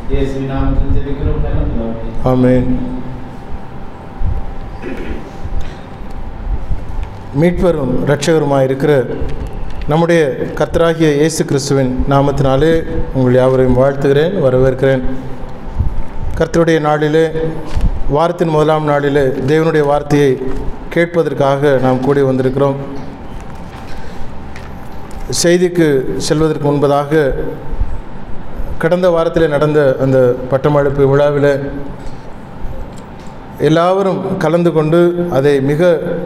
இயேசுவின் நாமத்தில் ஜெபிக்கிறோம் நல்ல பிதாவே. ஆமென் மீட்பரும் இரட்சகருமாய் இருக்கிற நம்முடைய கர்த்தராகிய இயேசு கிறிஸ்துவின் நாமத்தினாலே உங்கள் யாவரையும் வாழ்த்துகிறேன் வரவேற்கிறேன் கர்த்தருடைய நாளிலே வாரத்தின் முதலாம் நாளிலே தேவனுடைய வார்த்தையை கேட்பதற்காக நாம் கூடி வந்திருக்கிறோம் செய்திக்கு செல்வதற்கு முன்பதாக கடந்த வாரத்தில் நடந்த அந்த பட்டமளிப்பு விழாவில் எல்லாவரும் கலந்து கொண்டு அதை மிக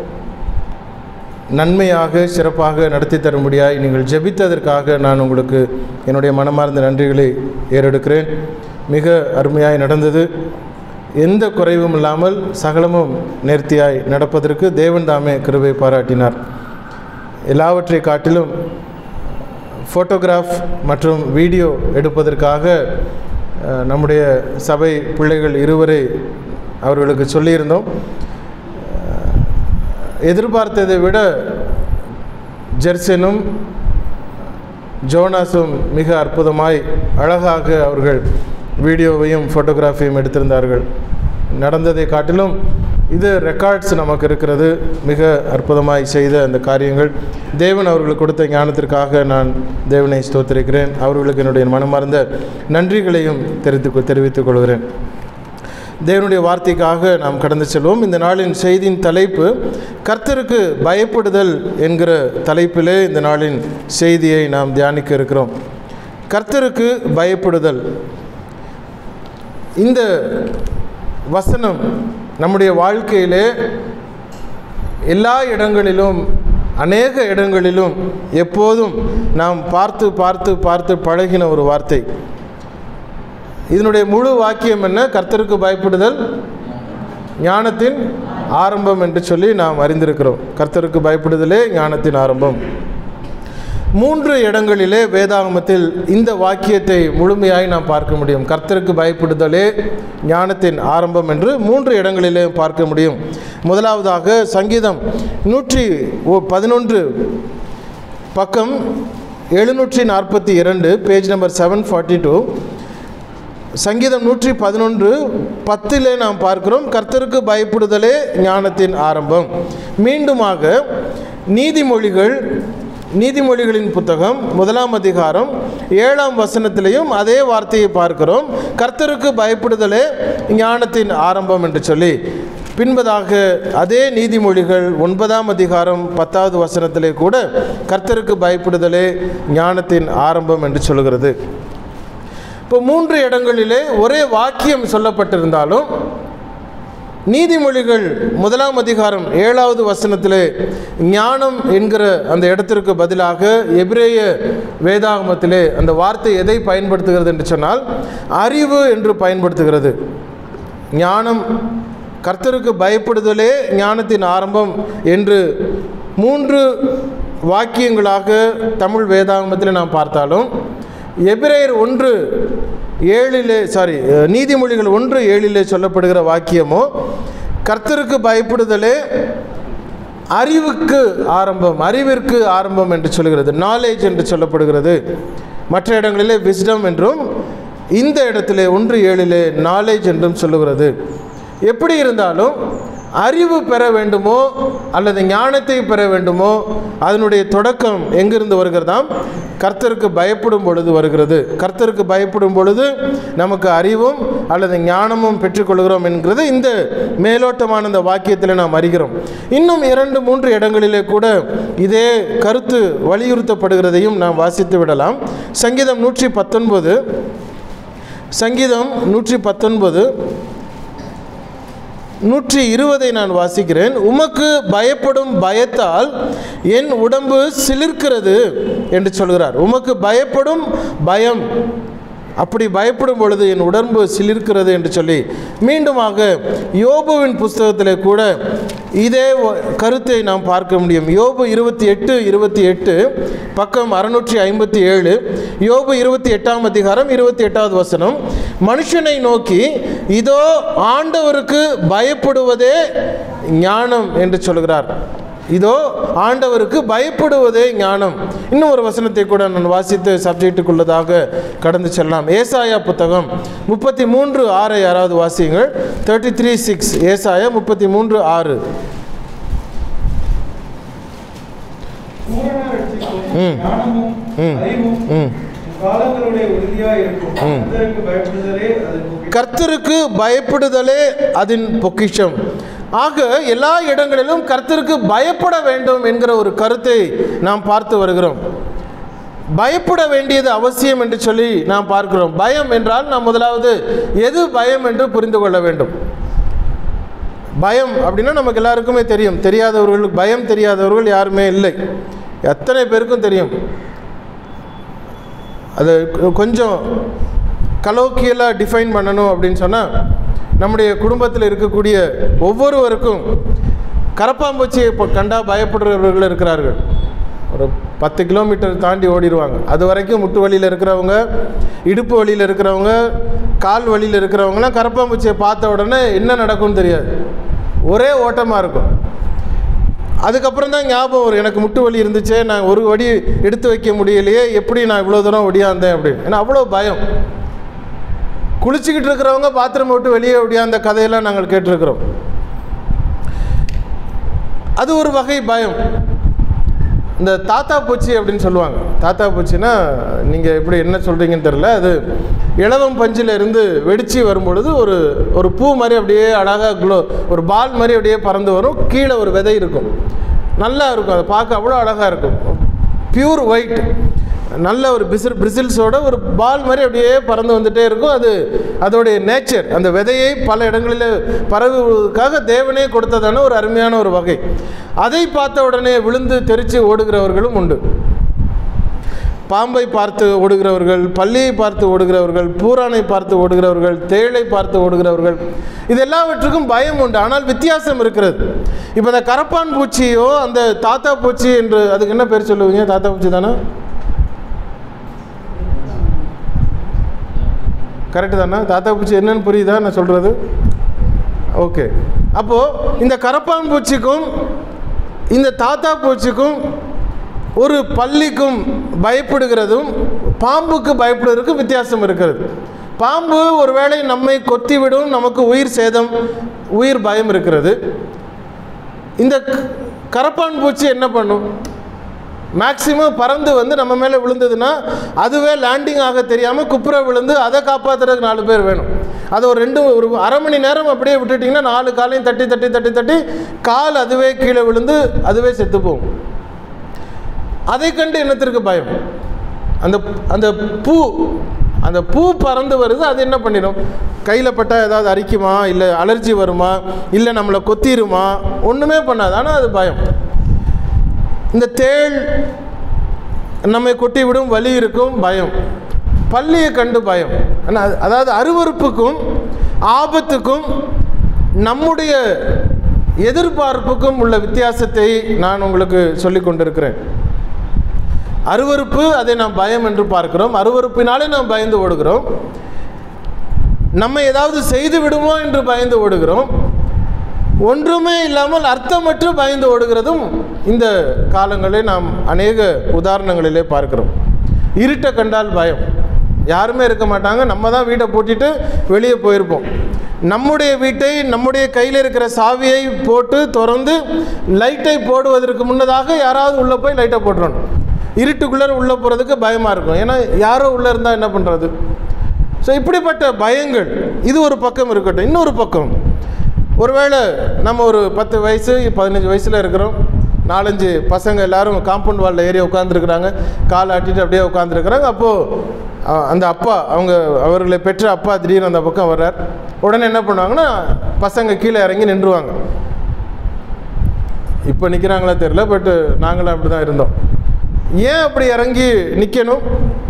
நன்மையாக சிறப்பாக நடத்தி தரும்படியாய் நீங்கள் ஜெபித்ததற்காக நான் உங்களுக்கு என்னுடைய மனமார்ந்த நன்றிகளை ஏறெடுக்கிறேன் மிக அருமையாய் நடந்தது எந்த குறைவும் இல்லாமல் சகலமும் நேர்த்தியாய் நடப்பதற்கு தேவன் தாமே கிருபை பாராட்டினார் எல்லாவற்றை காட்டிலும் ஃபோட்டோகிராஃப் மற்றும் வீடியோ எடுப்பதற்காக அஹ், நம்முடைய சபை பிள்ளைகள் இருவரை அவர்களுக்கு சொல்லியிருந்தோம் அஹ், எதிர்பார்த்ததை விட ஜெர்சனும் ஜோனாஸும் மிக அற்புதமாய் அழகாக அவர்கள் வீடியோவையும் ஃபோட்டோகிராஃபியும் எடுத்திருந்தார்கள் நடந்ததை காட்டிலும் இது ரெக்கார்ட்ஸ் நமக்கு இருக்கிறது மிக அற்புதமாய் செய்த அந்த காரியங்கள் தேவன் அவர்களுக்கு கொடுத்த ஞானத்திற்காக நான் தேவனை ஸ்தோத்திரிக்கிறேன் அவர்களுக்கு என்னுடைய மனமார்ந்த நன்றிகளையும் தெரிவித்து தெரிவித்துக் கொள்கிறேன் தேவனுடைய வார்த்தைக்காக நாம் கடந்து செல்வோம் இந்த நாளின் செய்தியின் தலைப்பு கர்த்தருக்கு பயப்படுதல் என்கிற தலைப்பிலே இந்த நாளின் செய்தியை நாம் தியானிக்க இருக்கிறோம் கர்த்தருக்கு பயப்படுதல் இந்த வசனம் நம்முடைய வாழ்க்கையிலே எல்லா இடங்களிலும் அநேக இடங்களிலும் எப்போதும் நாம் பார்த்து பார்த்து பார்த்து பழகின ஒரு வார்த்தை இதனுடைய முழு வாக்கியம் என்ன கர்த்தருக்கு பயப்படுதல் ஞானத்தின் ஆரம்பம் என்று சொல்லி நாம் அறிந்திருக்கிறோம் கர்த்தருக்கு பயப்படுதலே ஞானத்தின் ஆரம்பம் மூன்று இடங்களிலே வேதாகமத்தில் இந்த வாக்கியத்தை முழுமையாய் நாம் பார்க்க முடியும் கர்த்தருக்கு பயப்படுதலே ஞானத்தின் ஆரம்பம் என்று மூன்று இடங்களிலே பார்க்க முடியும் முதலாவதாக சங்கீதம் நூற்றி ஒ- பதினொன்று பக்கம் எழுநூற்றி நாற்பத்தி இரண்டு page number seven forty two சங்கீதம் நூற்றி பதினொன்று பத்திலே நாம் பார்க்கிறோம் கர்த்தருக்கு பயப்படுதலே ஞானத்தின் ஆரம்பம் மீண்டுமாக நீதிமொழிகள் நீதிமொழிகளின் புத்தகம் முதலாம் அதிகாரம் ஏழாம் வசனத்திலையும் அதே வார்த்தையை பார்க்கிறோம் கர்த்தருக்கு பயப்படுதலே ஞானத்தின் ஆரம்பம் என்று சொல்லி பின்பதாக அதே நீதிமொழிகள் ஒன்பதாம் அதிகாரம் பத்தாவது வசனத்திலே கூட கர்த்தருக்கு பயப்படுதலே ஞானத்தின் ஆரம்பம் என்று சொல்கிறது இப்போ மூன்று இடங்களிலே ஒரே வாக்கியம் சொல்லப்பட்டிருந்தாலும் நீதிமொழிகள் முதலாம் அதிகாரம் ஏழாவது வசனத்திலே ஞானம் என்கிற அந்த இடத்திற்கு பதிலாக எபிரேய வேதாகமத்திலே அந்த வார்த்தை எதை பயன்படுத்துகிறது என்று சொன்னால் அறிவு என்று பயன்படுத்துகிறது ஞானம் கர்த்தருக்கு பயப்படுதலே ஞானத்தின் ஆரம்பம் என்று மூன்று வாக்கியங்களாக தமிழ் வேதாகமத்தில் நாம் பார்த்தாலும் எபிரேயர் ஒன்று ஏழிலே சாரி நீதிமொழிகள் ஒன்று ஏழிலே சொல்லப்படுகிற வாக்கியமோ கர்த்தருக்கு பயப்படுதலே அறிவுக்கு ஆரம்பம் அறிவிற்கு ஆரம்பம் என்று சொல்கிறது நாலேஜ் என்று சொல்லப்படுகிறது மற்ற இடங்களிலே விஸ்டம் என்றும் இந்த இடத்திலே ஒன்று ஏழிலே நாலேஜ் என்றும் சொல்லுகிறது எப்படி இருந்தாலும் அறிவு பெற வேண்டுமோ அல்லது ஞானத்தை பெற வேண்டுமோ அதனுடைய தொடக்கம் எங்கிருந்து வருகிறதாம் கர்த்தருக்கு பயப்படும் பொழுது வருகிறது கர்த்தருக்கு பயப்படும் பொழுது நமக்கு அறிவும் அல்லது ஞானமும் பெற்றுக்கொள்கிறோம் என்கிறது இந்த மேலோட்டமான இந்த வாக்கியத்தில் நாம் அறிகிறோம் இன்னும் இரண்டு மூன்று இடங்களிலே கூட இதே கருத்து வலியுறுத்தப்படுகிறதையும் நாம் வாசித்து விடலாம் சங்கீதம் நூற்றி பத்தொன்பது சங்கீதம் நூற்றி பத்தொன்பது நூற்றி இருபதை நான் வாசிக்கிறேன் உமக்கு பயப்படும் பயத்தால் என் உடம்பு சிலிர்க்கிறது என்று சொல்கிறார் உமக்கு பயப்படும் பயம் அப்படி பயப்படும் பொழுது என் உடம்பு சிலிர்க்கிறது என்று சொல்லி மீண்டுமாக யோபுவின் புஸ்தகத்திலே கூட இதே ஒ- கருத்தை நாம் பார்க்க முடியும் யோபு இருபத்தி எட்டு இருபத்தி எட்டு பக்கம் அறுநூற்றி ஐம்பத்தி ஏழு யோபு இருபத்தி எட்டாம் அதிகாரம் இருபத்தி எட்டாவது வசனம் மனுஷனை நோக்கி இதோ ஆண்டவருக்கு பயப்படுவதே ஞானம் என்று சொல்கிறார் இதோ ஆண்டவருக்கு பயப்படுவதே ஞானம் இன்னும் ஒரு வசனத்தை கூட நான் வாசித்து சப்ஜெக்டுக்குள்ளதாக கடந்து செல்லலாம் ஏசாயா புத்தகம் முப்பத்தி மூன்று ஆறை யாராவது வாசியுங்கள் தேர்ட்டி த்ரீ சிக்ஸ் ஏசாயா முப்பத்தி மூன்று ஆறு பூரண ரட்சிப்பும் ம். ஞானமும் ம். அறிவும் ம் காலங்களுடைய உறுதியா இருக்கும் ம். அதற்கு பயப்படுதலே அதன் முக்கிய கர்த்தருக்கு பயப்படுதலே அதன் பொக்கிஷம் ஆக எல்லா இடங்களிலும் கர்த்தருக்கு பயப்பட வேண்டும் என்கிற ஒரு கருத்தை நாம் பார்த்து வருகிறோம் பயப்பட வேண்டியது அவசியம் என்று சொல்லி நாம் பார்க்கிறோம் பயம் என்றால் நாம் முதலாவது எது பயம் என்று புரிந்து கொள்ள வேண்டும் பயம் அப்படின்னா நமக்கு எல்லாருக்குமே தெரியும் தெரியாதவர்களுக்கு பயம் தெரியாதவர்கள் யாருமே இல்லை எத்தனை பேருக்கும் தெரியும் அது கொ- கொஞ்சம் கலோக்கியலாக டிஃபைன் பண்ணணும் அப்படின்னு சொன்னால் நம்முடைய குடும்பத்தில் இருக்கக்கூடிய ஒவ்வொருவருக்கும் கரப்பாம்பூச்சியை இப்போ கண்டா பயப்படுறவர்கள் இருக்கிறார்கள் ஒரு பத்து கிலோமீட்டர் தாண்டி ஓடிடுவாங்க அது வரைக்கும் முட்டு வழியில் இருக்கிறவங்க இடுப்பு வழியில் இருக்கிறவங்க கால் வழியில் இருக்கிறவங்களாம் கரப்பாம்பூச்சியை பார்த்த உடனே என்ன நடக்கும்னு தெரியாது ஒரே ஓட்டமாக இருக்கும் அதுக்கப்புறம் தான் ஞாபகம் வரும் எனக்கு முட்டு வலி இருந்துச்சே நான் ஒரு வடி எடுத்து வைக்க முடியலையே எப்படி நான் இவ்வளோ தூரம் ஒடியாந்தேன் அப்படின்னு ஏன்னா அவ்வளோ பயம் குளிச்சுக்கிட்டு இருக்கிறவங்க பாத்ரூம் விட்டு வெளியே ஒடியாந்த கதையெல்லாம் நாங்கள் கேட்டிருக்கிறோம் அது ஒரு வகை பயம் இந்த தாத்தா பூச்சி அப்படின்னு சொல்லுவாங்க தாத்தா பூச்சின்னா நீங்கள் எப்படி என்ன சொல்கிறீங்கன்னு தெரில அது இளவம் பஞ்சில் இருந்து வெடித்து வரும்பொழுது ஒரு ஒரு பூ மாதிரி அப்படியே அழகாக க்ளோ ஒரு பால் மாதிரி அப்படியே பறந்து வரும் கீழே ஒரு விதை இருக்கும் நல்லா இருக்கும் அதை பார்க்க அவ்வளோ அழகாக இருக்கும் பியூர் ஒயிட் நல்ல ஒரு பிசில் பிரிசில்ஸோட ஒரு பால் மாதிரி அப்படியே பறந்து வந்துட்டே இருக்கும் அது அதோடைய நேச்சர் அந்த விதையை பல இடங்களில் பரவுவதற்காக தேவனே கொடுத்ததான ஒரு அருமையான ஒரு வகை அதை பார்த்த உடனே விழுந்து தெரித்து ஓடுகிறவர்களும் உண்டு பாம்பை பார்த்து ஓடுகிறவர்கள் பல்லியை பார்த்து ஓடுகிறவர்கள் பூரானை பார்த்து ஓடுகிறவர்கள் தேளை பார்த்து ஓடுகிறவர்கள் இது எல்லாவற்றுக்கும் பயம் உண்டு ஆனால் வித்தியாசம் இருக்கிறது இப்போ இந்த கரப்பான் பூச்சியோ அந்த தாத்தா பூச்சி என்று அதுக்கு என்ன பேர் சொல்லுவீங்க தாத்தா பூச்சி தானே கரெக்டு தானே தாத்தா பூச்சி என்னன்னு புரியுதா நான் சொல்கிறது ஓகே அப்போது இந்த கரப்பான் பூச்சிக்கும் இந்த தாத்தா பூச்சிக்கும் ஒரு பள்ளிக்கும் பயப்படுகிறதும் பாம்புக்கு பயப்படுவதற்கும் வித்தியாசம் இருக்கிறது பாம்பு ஒருவேளை நம்மை கொத்திவிடும் நமக்கு உயிர் சேதம் உயிர் பயம் இருக்கிறது இந்த க- கரப்பான் பூச்சி என்ன பண்ணும் மேக்சிமம் பறந்து வந்து நம்ம மேலே விழுந்ததுன்னா அதுவே லேண்டிங் ஆக தெரியாமல் குப்புற விழுந்து அதை காப்பாற்றுறதுக்கு நாலு பேர் வேணும் அது ஒரு ரெண்டு ஒரு அரை மணி நேரம் அப்படியே விட்டுட்டிங்கன்னா நாலு காலையும் தட்டி தட்டி தட்டி தட்டி கால் அதுவே கீழே விழுந்து அதுவே செத்து போகும் அதை கண்டு என்னத்திற்கு பயம் அந்த அந்த பூ அந்த பூ பறந்து வருது அது என்ன பண்ணிடும் கையில் பட்டால் ஏதாவது அரிக்குமா இல்லை அலர்ஜி வருமா இல்லை நம்மளை கொத்திருமா ஒன்றுமே பண்ணாது ஆனால் அது பயம் இந்த தேள் நம்மை கொட்டி விடும் வலி இருக்கும் பயம் பள்ளியை கண்டு பயம் ஆனா, அது- அதாவது அருவருப்புக்கும் ஆபத்துக்கும் நம்முடைய எதிர்பார்ப்புக்கும் உள்ள வித்தியாசத்தை நான் உங்களுக்கு சொல்லிக் கொண்டிருக்கிறேன் அருவருப்பு அதை நாம் பயம் என்று பார்க்கிறோம் அருவருப்பினாலே நாம் பயந்து ஓடுகிறோம் நம்ம ஏதாவது செய்து விடுமோ என்று பயந்து ஓடுகிறோம் ஒன்றுமே இல்லாமல் அர்த்தமற்று பயந்து ஓடுகிறதும் இந்த காலங்களில் நாம் அநேக உதாரணங்களிலே பார்க்கிறோம் இருட்டை கண்டால் பயம் யாருமே இருக்க மாட்டாங்க நம்ம தான் வீட்டை பூட்டிட்டு வெளியே போயிருப்போம் நம்முடைய வீட்டை நம்முடைய கையில் இருக்கிற சாவியை போட்டு திறந்து லைட்டை போடுவதற்கு முன்னதாக யாராவது உள்ளே போய் லைட்டை போட்டுறணும் இருட்டுக்குள்ளே உள்ளே போகிறதுக்கு பயமாக இருக்கும் ஏன்னா யாரோ உள்ளே இருந்தால் என்ன பண்ணுறது ஸோ இப்படிப்பட்ட பயங்கள் இது ஒரு பக்கம் இருக்கட்டும் இன்னொரு பக்கம் ஒருவேளை நம்ம ஒரு பத்து வயசு பதினஞ்சு வயசில் இருக்கிறோம் நாலஞ்சு பசங்க எல்லாரும் காம்பவுண்ட் வாலில் ஏறி உட்காந்துருக்குறாங்க கால் ஆட்டிட்டு அப்படியே உட்காந்துருக்குறாங்க அப்போது அந்த அப்பா அவங்க அவர்களை பெற்ற அப்பா திடீர்னு அந்த பக்கம் வர்றார் உடனே என்ன பண்ணுவாங்கன்னா பசங்க கீழே இறங்கி நின்றுவாங்க இப்போ நிற்கிறாங்களா தெரில பட்டு நாங்களும் அப்படி தான் இருந்தோம் ஏன் அப்படி இறங்கி நிற்கணும்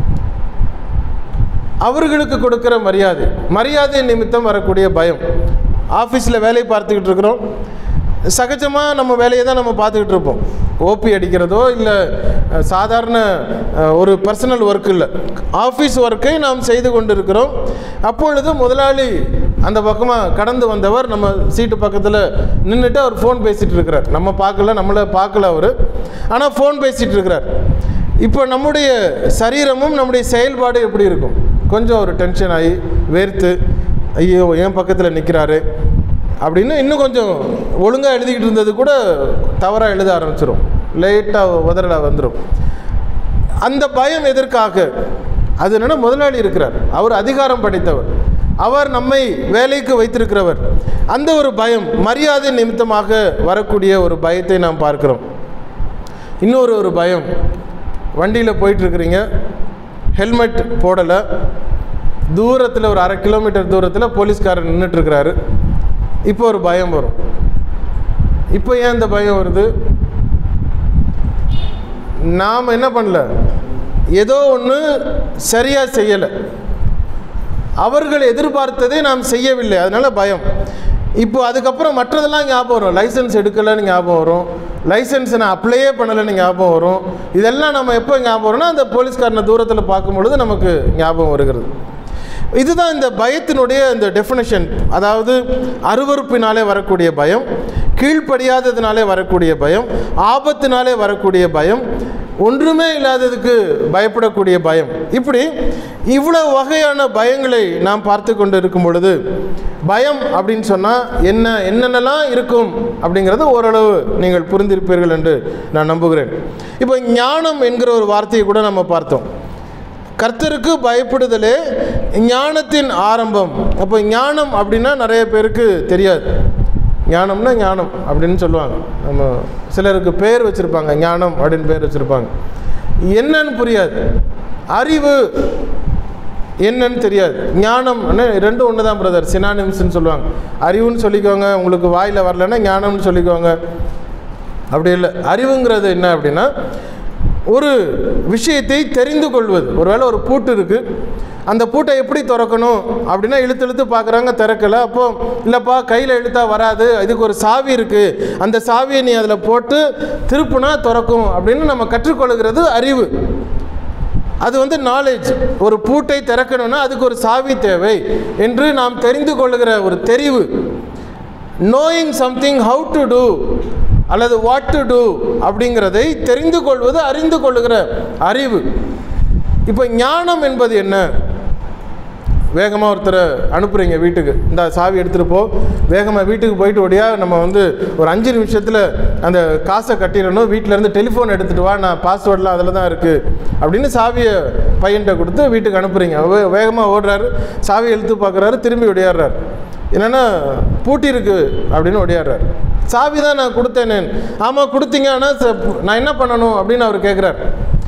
அவர்களுக்கு கொடுக்குற மரியாதை மரியாதை நிமித்தம் வரக்கூடிய பயம் ஆஃபீஸில் வேலை பார்த்துக்கிட்டு இருக்கிறோம் சகஜமாக நம்ம வேலையை தான் நம்ம பார்த்துக்கிட்டு இருப்போம் ஓபி அடிக்கிறதோ இல்லை அஹ், சாதாரண அஹ், ஒரு பர்சனல் ஒர்க் இல்லை ஆஃபீஸ் ஒர்க்கை நாம் செய்து கொண்டிருக்கிறோம் அப்பொழுது முதலாளி அந்த பக்கமாக கடந்து வந்தவர் நம்ம சீட்டு பக்கத்தில் நின்றுட்டு அவர் ஃபோன் பேசிகிட்டு இருக்கிறார் நம்ம பார்க்கல நம்மளை பார்க்கல அவர் ஆனால் ஃபோன் பேசிகிட்டு இருக்கிறார் இப்போ நம்முடைய சரீரமும் நம்முடைய செயல்பாடு எப்படி இருக்கும் கொஞ்சம் ஒரு டென்ஷன் ஆகி வேர்த்து ஐயோ என் பக்கத்தில் நிற்கிறாரு அப்படின்னு இன்னும் கொஞ்சம் ஒழுங்காக எழுதிக்கிட்டு இருந்தது கூட தவறாக எழுத ஆரம்பிச்சிடும் லேட்டாக உதறலாக வந்துடும் அந்த பயம் எதற்காக அது என்னன்னா முதலாளி இருக்கிறார் அவர் அதிகாரம் படைத்தவர் அவர் நம்மை வேலைக்கு வைத்திருக்கிறவர் அந்த ஒரு பயம் மரியாதை நிமித்தமாக வரக்கூடிய ஒரு பயத்தை நாம் பார்க்கிறோம் இன்னொரு ஒரு பயம் வண்டியில் போயிட்டுருக்கிறீங்க ஹெல்மெட் போடலை தூரத்தில் ஒரு அரை கிலோமீட்டர் தூரத்தில் போலீஸ்காரர் நின்றுட்டுருக்கிறாரு இப்போ ஒரு பயம் வரும் இப்போ ஏன் இந்த பயம் வருது நாம் என்ன பண்ணல ஏதோ ஒன்று சரியாக செய்யலை அவர்கள் எதிர்பார்த்ததை நாம் செய்யவில்லை அதனால் பயம் இப்போ அதுக்கப்புறம் மற்றதெல்லாம் ஞாபகம் வரும் லைசன்ஸ் எடுக்கலைன்னு ஞாபகம் வரும் லைசன்ஸ் நான் அப்ளையே பண்ணலைன்னு ஞாபகம் வரும் இதெல்லாம் நம்ம எப்போ ஞாபகம் வரும்னா அந்த போலீஸ்காரனை தூரத்தில் பார்க்கும் பொழுது நமக்கு ஞாபகம் வருகிறது இதுதான் இந்த பயத்தினுடைய இந்த டெஃபினேஷன் அதாவது அருவறுப்பினாலே வரக்கூடிய பயம் கீழ்ப்படியாததினாலே வரக்கூடிய பயம் ஆபத்தினாலே வரக்கூடிய பயம் ஒன்றுமே இல்லாததுக்கு பயப்படக்கூடிய பயம் இப்படி இவ்வளவு வகையான பயங்களை நாம் பார்த்து கொண்டு இருக்கும் பொழுது பயம் அப்படின்னு சொன்னால் என்ன என்னென்னலாம் இருக்கும் அப்படிங்கிறது ஓரளவு நீங்கள் புரிந்திருப்பீர்கள் என்று நான் நம்புகிறேன் இப்போ ஞானம் என்கிற ஒரு வார்த்தையை கூட நம்ம பார்த்தோம் கர்த்தருக்கு பயப்படுதலே ஞானத்தின் ஆரம்பம் அப்போ ஞானம் அப்படின்னா நிறைய பேருக்கு தெரியாது ஞானம்னா ஞானம் அப்படின்னு சொல்லுவாங்க நம்ம சிலருக்கு பேர் வச்சுருப்பாங்க ஞானம் அப்படின்னு பேர் வச்சுருப்பாங்க என்னன்னு புரியாது அறிவு என்னன்னு தெரியாது ஞானம் ரெண்டும் ஒன்று தான் பிரதர் சினானிம்ஸ்னு சொல்லுவாங்க அறிவுன்னு சொல்லிக்கோங்க உங்களுக்கு வாயில் வரலன்னா ஞானம்னு சொல்லிக்கோங்க அப்படி இல்லை அறிவுங்கிறது என்ன அப்படின்னா ஒரு விஷயத்தை தெரிந்து கொள்வது ஒருவேளை ஒரு பூட்டு இருக்குது அந்த பூட்டை எப்படி திறக்கணும் அப்படின்னா இழுத்து இழுத்து பார்க்குறாங்க திறக்கலை அப்போ இல்லைப்பா கையில் இழுத்தா வராது இதுக்கு ஒரு சாவி இருக்குது அந்த சாவியை நீ அதில் போட்டு திருப்புனா திறக்கும் அப்படின்னு நம்ம கற்றுக்கொள்கிறது அறிவு அது வந்து நாலேஜ் ஒரு பூட்டை திறக்கணும்னா அதுக்கு ஒரு சாவி தேவை என்று நாம் தெரிந்து கொள்ளுகிற ஒரு தெரிவு knowing something how to do அல்லது வாட் டு டூ அப்படிங்கிறதை தெரிந்து கொள்வது அறிந்து கொள்ளுகிற அறிவு இப்போ ஞானம் என்பது என்ன வேகமாக ஒருத்தரை அனுப்புகிறீங்க வீட்டுக்கு இந்த சாவி எடுத்துகிட்டு போ வேகமாக வீட்டுக்கு போயிட்டு ஓடியா நம்ம வந்து ஒரு அஞ்சு நிமிஷத்தில் அந்த காசை கட்டிடணும் வீட்டிலேருந்து டெலிஃபோன் எடுத்துகிட்டு வா நான் பாஸ்வேர்டெலாம் அதில் தான் இருக்குது அப்படின்னு சாவியை பையன்கிட்ட கொடுத்து வீட்டுக்கு அனுப்புகிறீங்க வே வேகமாக ஓடுறாரு சாவியை எழுத்து பார்க்குறாரு திரும்பி ஒடியாடுறாரு என்னென்னா பூட்டி இருக்கு அப்படின்னு ஒடியாடுறாரு சாவி தான் நான் கொடுத்தேனே ஆமாம் கொடுத்தீங்க ஆனால் ச- நான் என்ன பண்ணணும் அப்படின்னு அவர் கேட்குறாரு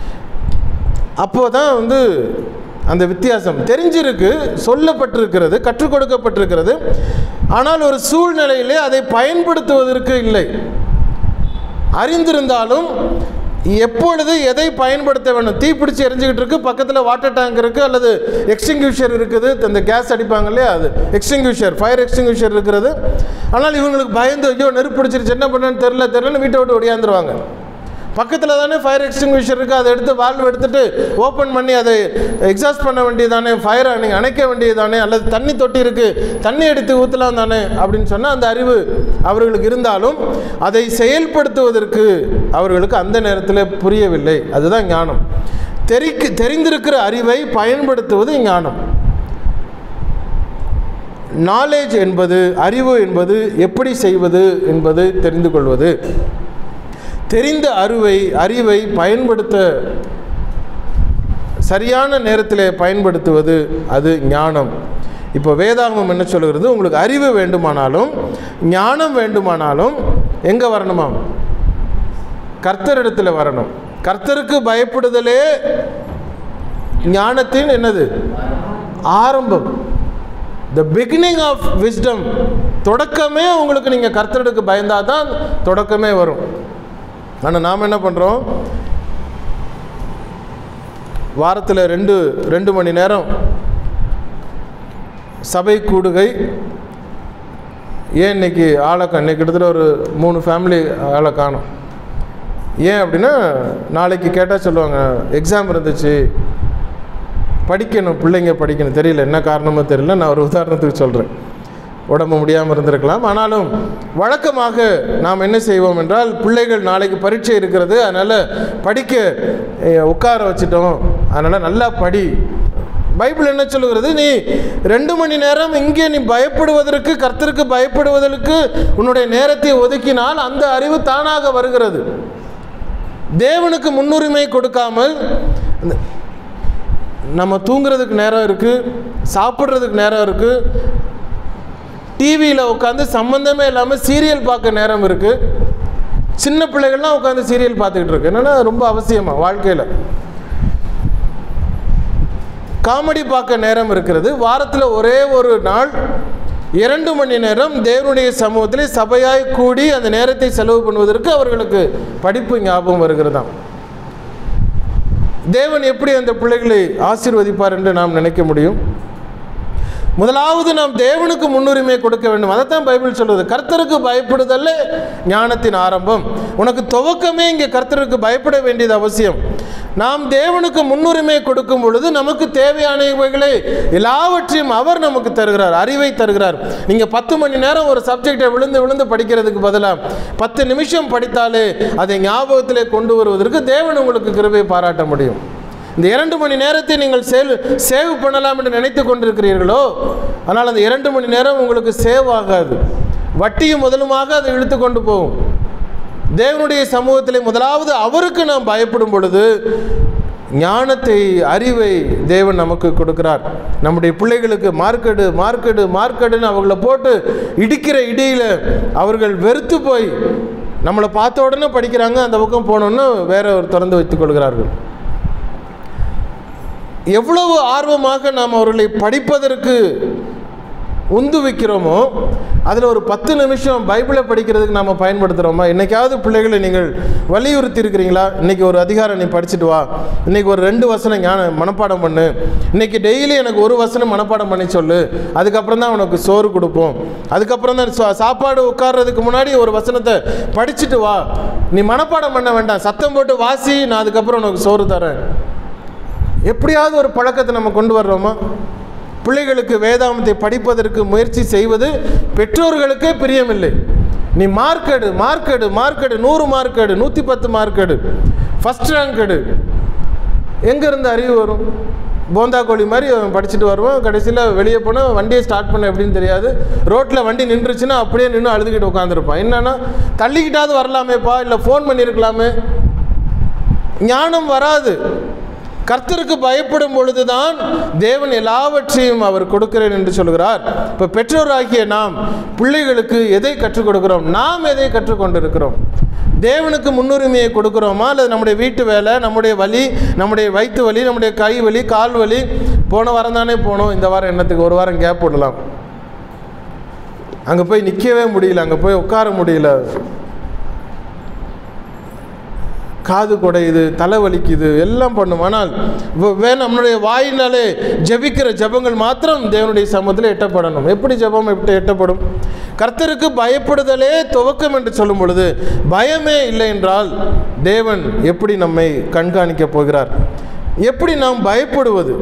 அப்போ தான் வந்து அந்த வித்தியாசம் தெரிஞ்சிருக்கு சொல்லப்பட்டிருக்கிறது கற்றுக் கொடுக்கப்பட்டிருக்கிறது ஆனால் ஒரு சூழ்நிலையிலே அதை பயன்படுத்துவதற்கு இல்லை அறிந்திருந்தாலும் எப்பொழுது எதை பயன்படுத்த வேண்டும் தீ பிடிச்சி எரிஞ்சுக்கிட்டு இருக்கு பக்கத்தில் வாட்டர் டேங்க் இருக்குது அல்லது எக்ஸ்டிங்யூஷர் இருக்குது இந்த கேஸ் அடிப்பாங்க இல்லையா அது எக்ஸ்டிங்யூஷர் ஃபயர் எக்ஸ்டிங்யூஷர் இருக்கிறது ஆனால் இவங்களுக்கு பயந்து ஐயோ நெருப்பு பிடிச்சிருச்சு என்ன பண்ணேன்னு தெரில தெரிலன்னு வீட்டை விட்டு ஒடியாந்துருவாங்க பக்கத்தில் தானே ஃபயர் எக்ஸ்டிங்விஷர் இருக்குது அதை எடுத்து வால்வ் எடுத்துட்டு ஓப்பன் பண்ணி அதை எக்ஸாஸ்ட் பண்ண வேண்டியதானே ஃபயரை நீங்கள் அணைக்க வேண்டியதானே அல்லது தண்ணி தொட்டி இருக்குது தண்ணி எடுத்து ஊற்றலாம் தானே அப்படின்னு சொன்னால் அந்த அறிவு அவர்களுக்கு இருந்தாலும் அதை செயல்படுத்துவதற்கு அவர்களுக்கு அந்த நேரத்தில் புரியவில்லை அதுதான் ஞானம் தெரிக்கு தெரிந்திருக்கிற அறிவை பயன்படுத்துவது ஞானம் நாலேஜ் என்பது அறிவு என்பது எப்படி செய்வது என்பது தெரிந்து கொள்வது தெரிந்த அறிவை அறிவை பயன்படுத்த சரியான நேரத்தில் பயன்படுத்துவது அது ஞானம் இப்போ வேதாகமம் என்ன சொல்கிறது உங்களுக்கு அறிவு வேண்டுமானாலும் ஞானம் வேண்டுமானாலும் எங்கே வரணுமாம் கர்த்தரிடத்தில் வரணும் கர்த்தருக்கு பயப்படுதலே ஞானத்தின் என்னது ஆரம்பம் த பிகினிங் ஆஃப் விஸ்டம் தொடக்கமே உங்களுக்கு நீங்கள் கர்த்தருக்கு பயந்தால் தான் தொடக்கமே வரும் ஆனால் நாம் என்ன பண்ணுறோம் வாரத்தில் ரெண்டு ரெண்டு மணி நேரம் சபை கூடுகை ஏன் இன்னைக்கு ஆளை கா- இன்னைக்கு கிட்டத்தட்ட ஒரு மூணு ஃபேமிலி ஆளை காணும் ஏன் அப்படின்னா நாளைக்கு கேட்டால் சொல்லுவாங்க எக்ஸாம் இருந்துச்சு படிக்கணும் பிள்ளைங்க படிக்கணும் தெரியல என்ன காரணமோ தெரியல நான் ஒரு உதாரணத்துக்கு சொல்கிறேன் உடம்பு முடியாமல் இருந்திருக்கலாம் ஆனாலும் வழக்கமாக நாம் என்ன செய்வோம் என்றால் பிள்ளைகள் நாளைக்கு பரீட்சை இருக்கிறது அதனால் படிக்க அஹ், உட்கார வச்சிட்டோம் அதனால் நல்லா படி பைபிள் என்ன சொல்லுகிறது நீ ரெண்டு மணி நேரம் இங்கே நீ பயப்படுவதற்கு கர்த்தருக்கு பயப்படுவதற்கு உன்னுடைய நேரத்தை ஒதுக்கினால் அந்த அறிவு தானாக வருகிறது தேவனுக்கு முன்னுரிமை கொடுக்காமல் இந்த- நம்ம தூங்குறதுக்கு நேரம் இருக்குது சாப்பிட்றதுக்கு நேரம் இருக்குது டிவியில் உட்காந்து சம்மந்தமே இல்லாமல் சீரியல் பார்க்க நேரம் இருக்குது சின்ன பிள்ளைகள்லாம் உட்காந்து சீரியல் பார்த்துக்கிட்டு இருக்கு என்னென்னா ரொம்ப அவசியமாக வாழ்க்கையில் காமெடி பார்க்க நேரம் இருக்கிறது வாரத்தில் ஒரே ஒரு நாள் இரண்டு மணி நேரம் தேவனுடைய சமூகத்திலே சபையாய் கூடி அந்த நேரத்தை செலவு பண்ணுவதற்கு அவர்களுக்கு படிப்பு ஞாபகம் வருகிறதாம் தேவன் எப்படி அந்த பிள்ளைகளை ஆசீர்வதிப்பார் என்று நாம் நினைக்க முடியும் முதலாவது நாம் தேவனுக்கு முன்னுரிமை கொடுக்க வேண்டும் அதைத்தான் பைபிள் சொல்லுது கர்த்தருக்கு பயப்படுதல்ல ஞானத்தின் ஆரம்பம் உனக்கு துவக்கமே இங்கே கர்த்தருக்கு பயப்பட வேண்டியது அவசியம் நாம் தேவனுக்கு முன்னுரிமை கொடுக்கும் பொழுது நமக்கு தேவையானவைகளை எல்லாவற்றையும் அவர் நமக்கு தருகிறார் அறிவை தருகிறார் நீங்கள் பத்து மணி நேரம் ஒரு சப்ஜெக்டை விழுந்து விழுந்து படிக்கிறதுக்கு பதிலாக பத்து நிமிஷம் படித்தாலே அதை ஞாபகத்திலே கொண்டு வருவதற்கு தேவன் உங்களுக்கு கிருபை பாராட்ட முடியும் இந்த இரண்டு மணி நேரத்தை நீங்கள் சேவ் சேவ் பண்ணலாம் என்று நினைத்து கொண்டிருக்கிறீர்களோ ஆனால் அந்த இரண்டு மணி நேரம் உங்களுக்கு சேவ் ஆகாது வட்டியும் முதலுமாக அதை இழுத்து கொண்டு போகும் தேவனுடைய சமூகத்திலே முதலாவது அவருக்கு நாம் பயப்படும் பொழுது ஞானத்தை அறிவை தேவன் நமக்கு கொடுக்கிறார் நம்முடைய பிள்ளைகளுக்கு மார்க்கெடு மார்க்கெடு மார்க்கெடுன்னு அவங்கள போட்டு இடிக்கிற இடியில் அவர்கள் வெறுத்து போய் நம்மளை பார்த்த உடனே படிக்கிறாங்க அந்த பக்கம் போனோன்னு வேற ஒரு திறந்து வைத்துக் கொள்கிறார்கள் எவ்வளவு ஆர்வமாக நாம் அவர்களை படிப்பதற்கு உந்து வைக்கிறோமோ அதில் ஒரு பத்து நிமிஷம் பைபிளை படிக்கிறதுக்கு நாம் பயன்படுத்துகிறோமா என்னைக்காவது பிள்ளைகளை நீங்கள் வலியுறுத்தி இருக்கிறீங்களா இன்றைக்கி ஒரு அதிகாரம் நீ படிச்சுட்டு வா இன்றைக்கி ஒரு ரெண்டு வசனம் ஞான மனப்பாடம் பண்ணு இன்றைக்கி டெய்லி எனக்கு ஒரு வசனம் மனப்பாடம் பண்ணி சொல்லு அதுக்கப்புறம் தான் உனக்கு சோறு கொடுப்போம் அதுக்கப்புறம் தான் சா- சாப்பாடு உட்கார்றதுக்கு முன்னாடி ஒரு வசனத்தை படிச்சுட்டு வா நீ மனப்பாடம் பண்ண வேண்டாம் சத்தம் போட்டு வாசி நான் அதுக்கப்புறம் உனக்கு சோறு தரேன் எப்படியாவது ஒரு பழக்கத்தை நம்ம கொண்டு வர்றோமா பிள்ளைகளுக்கு வேதாமத்தை படிப்பதற்கு முயற்சி செய்வது பெற்றோர்களுக்கே பிரியமில்லை நீ மார்க் எடு மார்க் எடு மார்க் எடு நூறு மார்க் எடு நூற்றி பத்து மார்க் எடு ஃபஸ்ட் ரேங்க் எடு எங்கேருந்து அறிவு வரும் போந்தா கோழி மாதிரி அவன் படிச்சுட்டு வருவான் கடைசியில் வெளியே போனால் வண்டியை ஸ்டார்ட் பண்ண எப்படின்னு தெரியாது ரோட்டில் வண்டி நின்றுச்சுன்னா அப்படியே நின்று அழுதுகிட்டு உட்காந்துருப்பான் என்னன்னா தள்ளிக்கிட்டாவது வரலாமேப்பா இல்லை ஃபோன் பண்ணியிருக்கலாமே ஞானம் வராது கர்த்தருக்கு பயப்படும் பொழுதுதான் தேவன் எல்லாவற்றையும் அவர் கொடுக்கிறேன் என்று சொல்கிறார் இப்போ பெற்றோராகிய நாம் பிள்ளைகளுக்கு எதை கற்றுக் கொடுக்கிறோம் நாம் எதை கற்றுக்கொண்டிருக்கிறோம் தேவனுக்கு முன்னுரிமையை கொடுக்கிறோமா அல்லது நம்முடைய வீட்டு வேலை நம்முடைய வலி நம்முடைய வயிற்று வலி நம்முடைய கை வலி கால் வலி போன வாரம் தானே போனோம் இந்த வாரம் என்னத்துக்கு ஒரு வாரம் கேப் விடலாம் அங்கே போய் நிற்கவே முடியல அங்கே போய் உட்கார முடியல காது குடையுது தலை வலிக்குது எல்லாம் பண்ணும் ஆனால் வ- வே நம்மளுடைய வாயினாலே ஜெபிக்கிற ஜெபங்கள் மாத்திரம் தேவனுடைய சமூகத்தில் எட்டப்படணும் எப்படி ஜெபம் எப்படி எட்டப்படும் கர்த்தருக்கு பயப்படுதலே துவக்கம் என்று சொல்லும் பொழுது பயமே இல்லை என்றால் தேவன் எப்படி நம்மை கண்காணிக்கப் போகிறார் எப்படி நாம் பயப்படுவது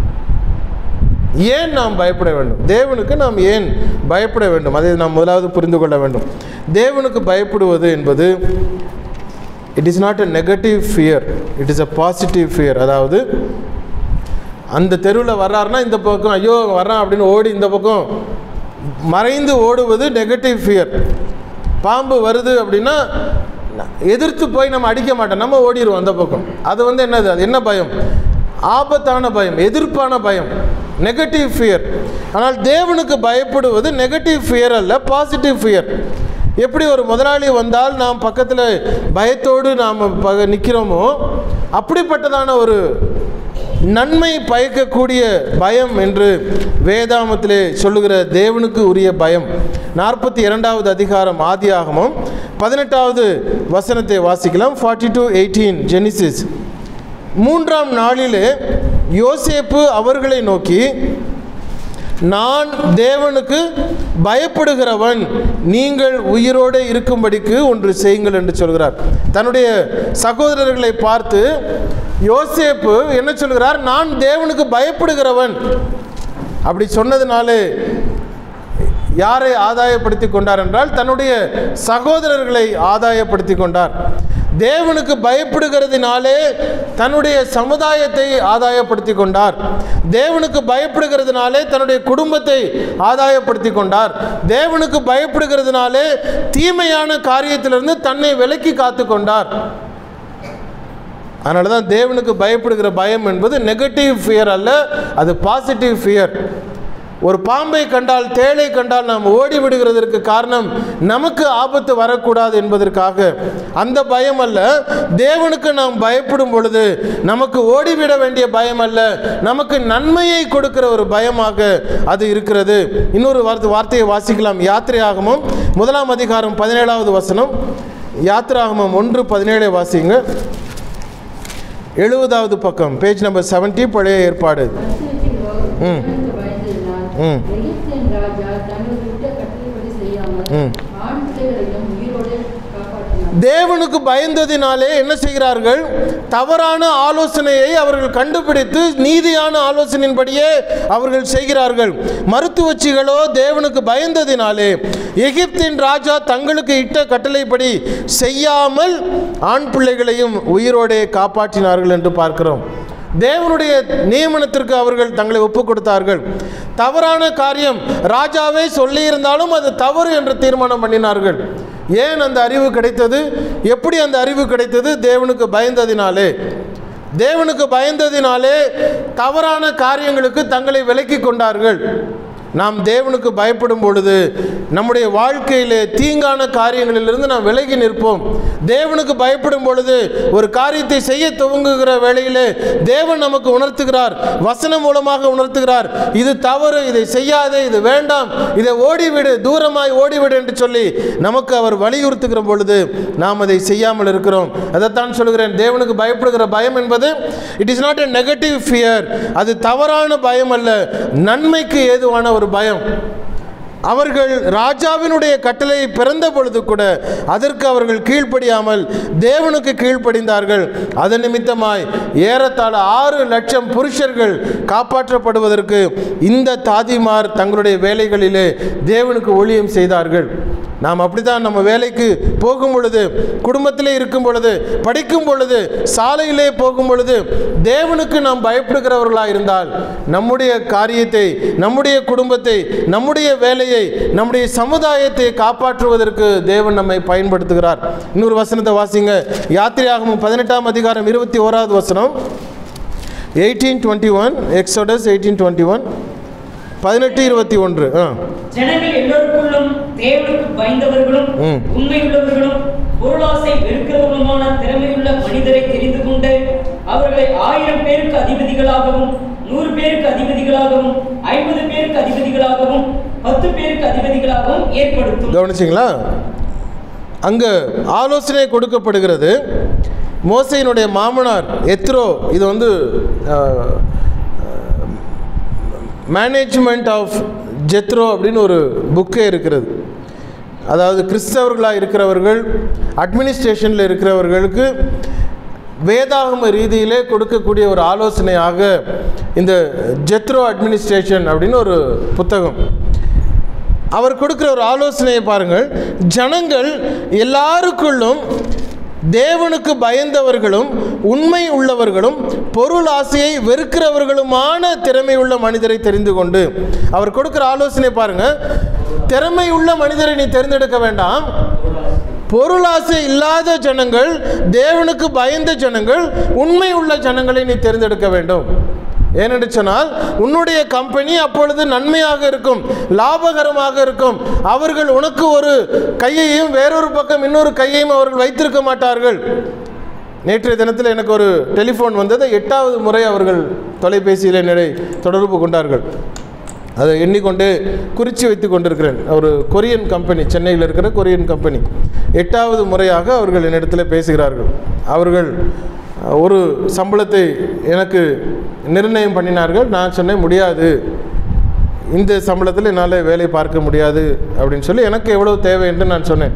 ஏன் நாம் பயப்பட வேண்டும் தேவனுக்கு நாம் ஏன் பயப்பட வேண்டும் அதை நாம் முதலாவது புரிந்து கொள்ள வேண்டும் தேவனுக்கு பயப்படுவது என்பது it is not a negative fear it is a positive fear அதாவது அந்த தெருவில் வர்றாருன்னா இந்த பக்கம் ஐயோ அவன் வர்றான் அப்படின்னு ஓடி இந்த பக்கம் மறைந்து ஓடுவது நெகட்டிவ் ஃபியர் பாம்பு வருது அப்படின்னா எதிர்த்து போய் நம்ம அடிக்க மாட்டோம் நம்ம ஓடிடுவோம் அந்த பக்கம் அது வந்து என்னது அது என்ன பயம் ஆபத்தான பயம் எதிர்ப்பான பயம் நெகட்டிவ் ஃபியர் ஆனால் தேவனுக்கு பயப்படுவது நெகட்டிவ் ஃபியர் அல்ல பாசிட்டிவ் ஃபியர் எப்படி ஒரு முதலாளி வந்தால் நாம் பக்கத்தில் பயத்தோடு நாம் ப நிற்கிறோமோ அப்படிப்பட்டதான ஒரு நன்மை பயக்கக்கூடிய பயம் என்று வேதாமத்திலே சொல்லுகிற தேவனுக்கு உரிய பயம் நாற்பத்தி இரண்டாவது அதிகாரம் ஆதியாகமும் பதினெட்டாவது வசனத்தை வாசிக்கலாம் ஃபார்ட்டி டூ எயிட்டீன் ஜெனிசிஸ் மூன்றாம் நாளிலே யோசேப்பு அவர்களை நோக்கி நான் தேவனுக்கு பயப்படுகிறவன் நீங்கள் உயிரோடு இருக்கும்படிக்கு ஒன்று செய்யுங்கள் என்று சொல்கிறார் தன்னுடைய சகோதரர்களை பார்த்து யோசேப்பு என்ன சொல்கிறார் நான் தேவனுக்கு பயப்படுகிறவன் அப்படி சொன்னதுனாலே யாரை ஆதாயப்படுத்தி கொண்டார் என்றால் தன்னுடைய சகோதரர்களை ஆதாயப்படுத்தி கொண்டார் தேவனுக்கு பயப்படுகிறதுனாலே தன்னுடைய சமுதாயத்தை ஆதாயப்படுத்தி கொண்டார் தேவனுக்கு பயப்படுகிறதுனாலே தன்னுடைய குடும்பத்தை ஆதாயப்படுத்தி கொண்டார் தேவனுக்கு பயப்படுகிறதுனாலே தீமையான காரியத்திலிருந்து தன்னை விலக்கி காத்து கொண்டார் அதனால தான் தேவனுக்கு பயப்படுகிற பயம் என்பது நெகட்டிவ் ஃபியர் அல்ல அது பாசிட்டிவ் ஃபியர் ஒரு பாம்பை கண்டால் தேளை கண்டால் நாம் ஓடி விடுகிறதற்கு காரணம் நமக்கு ஆபத்து வரக்கூடாது என்பதற்காக அந்த பயம் அல்ல தேவனுக்கு நாம் பயப்படும் பொழுது நமக்கு ஓடிவிட வேண்டிய பயம் அல்ல நமக்கு நன்மையை கொடுக்கிற ஒரு பயமாக அது இருக்கிறது இன்னொரு வார்த்தை வார்த்தையை வாசிக்கலாம் யாத்திரையாகமும் முதலாம் அதிகாரம் பதினேழாவது வசனம் யாத்திராகமம் ஒன்று பதினேழை வாசிங்க எழுபதாவது பக்கம் பேஜ் நம்பர் 70 பழைய ஏற்பாடு ம். ம். எகிப்தின் ராஜா தங்களுக்கு விட்ட கட்டளைப்படி செய்யாமல் ம். ஆண் பிள்ளைகளையும் உயிரோடு காப்பாற்றினார் தேவனுக்கு பயந்ததினாலே என்ன செய்கிறார்கள் தவறான ஆலோசனையை அவர்கள் கண்டுபிடித்து நீதியான ஆலோசனையின்படியே அவர்கள் செய்கிறார்கள் மருத்துவச்சிகளோ தேவனுக்கு பயந்ததினாலே எகிப்தின் ராஜா தங்களுக்கு இட்ட கட்டளைப்படி செய்யாமல் ஆண் பிள்ளைகளையும் உயிரோடே காப்பாற்றினார்கள் என்று பார்க்கிறோம் தேவனுடைய நியமனத்திற்கு அவர்கள் தங்களை ஒப்புக் கொடுத்தார்கள் தவறான காரியம் ராஜாவே சொல்லியிருந்தாலும் அது தவறு என்று தீர்மானம் பண்ணினார்கள் ஏன் அந்த அறிவு கிடைத்தது எப்படி அந்த அறிவு கிடைத்தது தேவனுக்கு பயந்ததினாலே தேவனுக்கு பயந்ததினாலே தவறான காரியங்களுக்கு தங்களை விலக்கி கொண்டார்கள் நாம் தேவனுக்கு பயப்படும் பொழுது நம்முடைய வாழ்க்கையிலே தீங்கான காரியங்களிலிருந்து நாம் விலகி நிற்போம் தேவனுக்கு பயப்படும் பொழுது ஒரு காரியத்தை செய்ய துவங்குகிற வேளையிலே தேவன் நமக்கு உணர்த்துகிறார் வசனம் மூலமாக உணர்த்துகிறார் இது தவறு இதை செய்யாதே இது வேண்டாம் இதை ஓடிவிடு தூரமாய் ஓடிவிடு என்று சொல்லி நமக்கு அவர் வலியுறுத்துகிற பொழுது நாம் அதை செய்யாமல் இருக்கிறோம் அதைத்தான் சொல்கிறேன் தேவனுக்கு பயப்படுகிற பயம் என்பது it is not a negative fear அது தவறான பயம் அல்ல நன்மைக்கு ஏதுவான ஒரு பயம் அவர்கள் ராஜாவினுடைய கட்டளை பிறந்த பொழுது கூட அதற்கு அவர்கள் கீழ்ப்படியாமல் தேவனுக்கு கீழ்ப்படிந்தார்கள் அதன் நிமித்தமாய் ஏறத்தாழ ஆறு லட்சம் புருஷர்கள் காப்பாற்றப்படுவதற்கு இந்த தாதிமார் தங்களுடைய வேலைகளிலே தேவனுக்கு ஊழியம் செய்தார்கள் நாம் அப்படித்தான் நம்ம வேலைக்கு போகும் பொழுது குடும்பத்திலே இருக்கும் பொழுது படிக்கும் பொழுது சாலையிலே போகும் பொழுது தேவனுக்கு நாம் பயப்படுகிறவர்களாக இருந்தால் நம்முடைய காரியத்தை நம்முடைய குடும்பத்தை நம்முடைய வேலையை நம்முடைய சமுதாயத்தை காப்பாற்றுவதற்கு தேவன் நம்மை பயன்படுத்துகிறார் இன்னொரு வசனத்தை வாசிங்க யாத்திரையாகவும் பதினெட்டாம் அதிகாரம் இருபத்தி ஓராவது வசனம் eighteen twenty one Exodus eighteen twenty one பதினெட்டு இருபத்தி ஒன்று ஆ ஜனங்கள் எல்லோருக்குள்ளும் தேவனுக்கு பயந்தவர்களும் ம். உண்மையுள்ளவர்களும் பொருளாசை வெறுக்கிறவர்களுமான திறமையுள்ள மனிதரை தெரிந்து கொண்டு அவர்களை ஆயிரம் பேருக்கு அதிபதிகளாகவும் நூறு பேருக்கு அதிபதிகளாகவும் ஐம்பது பேருக்கு அதிபதிகளாகவும் பத்து பேருக்கு அதிபதிகளாகவும் ஏற்படுத்தும் கவனிச்சிங்களா அங்கே ஆலோசனை கொடுக்கப்படுகிறது மோசையினுடைய மாமனார் எத்ரோ இது வந்து மேனேஜ்மெண்ட் ஆஃப் ஜெத்ரோ அப்படின்னு ஒரு புக்கே இருக்கிறது அதாவது கிறிஸ்தவர்களாக இருக்கிறவர்கள் அட்மினிஸ்ட்ரேஷனில் இருக்கிறவர்களுக்கு வேதாகம ரீதியிலே கொடுக்கக்கூடிய ஒரு ஆலோசனையாக இந்த ஜெத்ரோ அட்மினிஸ்ட்ரேஷன் அப்படின்னு ஒரு புத்தகம் அவர் கொடுக்கிற ஒரு ஆலோசனையை பாருங்கள் ஜனங்கள் எல்லாருக்குள்ளும் தேவனுக்கு பயந்தவர்களும் உண்மை உள்ளவர்களும் பொருள் ஆசையை வெறுக்கிறவர்களுமான திறமை உள்ள மனிதரை தெரிந்து கொண்டு அவர் கொடுக்கிற ஆலோசனை பாருங்க திறமை உள்ள மனிதரை நீ தேர்ந்தெடுக்க வேண்டாம் பொருளாசை இல்லாத ஜனங்கள் தேவனுக்கு பயந்த ஜனங்கள் உண்மை உள்ள ஜனங்களை நீ தேர்ந்தெடுக்க வேண்டும் ஏனென்று சொன்னால் உன்னுடைய கம்பெனி அப்பொழுது நன்மையாக இருக்கும் லாபகரமாக இருக்கும் அவர்கள் உனக்கு ஒரு கையையும் வேறொரு பக்கம் இன்னொரு கையையும் அவர்கள் வைத்திருக்க மாட்டார்கள் நேற்றைய தினத்தில் எனக்கு ஒரு டெலிஃபோன் வந்தது எட்டாவது முறை அவர்கள் தொலைபேசியில் என்னை தொடர்பு கொண்டார்கள் அதை எண்ணிக்கொண்டு குறித்து வைத்து கொண்டிருக்கிறேன் ஒரு கொரியன் கம்பெனி சென்னையில் இருக்கிற கொரியன் கம்பெனி எட்டாவது முறையாக அவர்கள் என்னிடத்தில் பேசுகிறார்கள் அவர்கள் அஹ், ஒரு சம்பளத்தை எனக்கு நிர்ணயம் பண்ணினார்கள் நான் சொன்னேன் முடியாது இந்த சம்பளத்தில் என்னால் வேலை பார்க்க முடியாது அப்படின்னு சொல்லி எனக்கு எவ்வளோ தேவை என்று நான் சொன்னேன்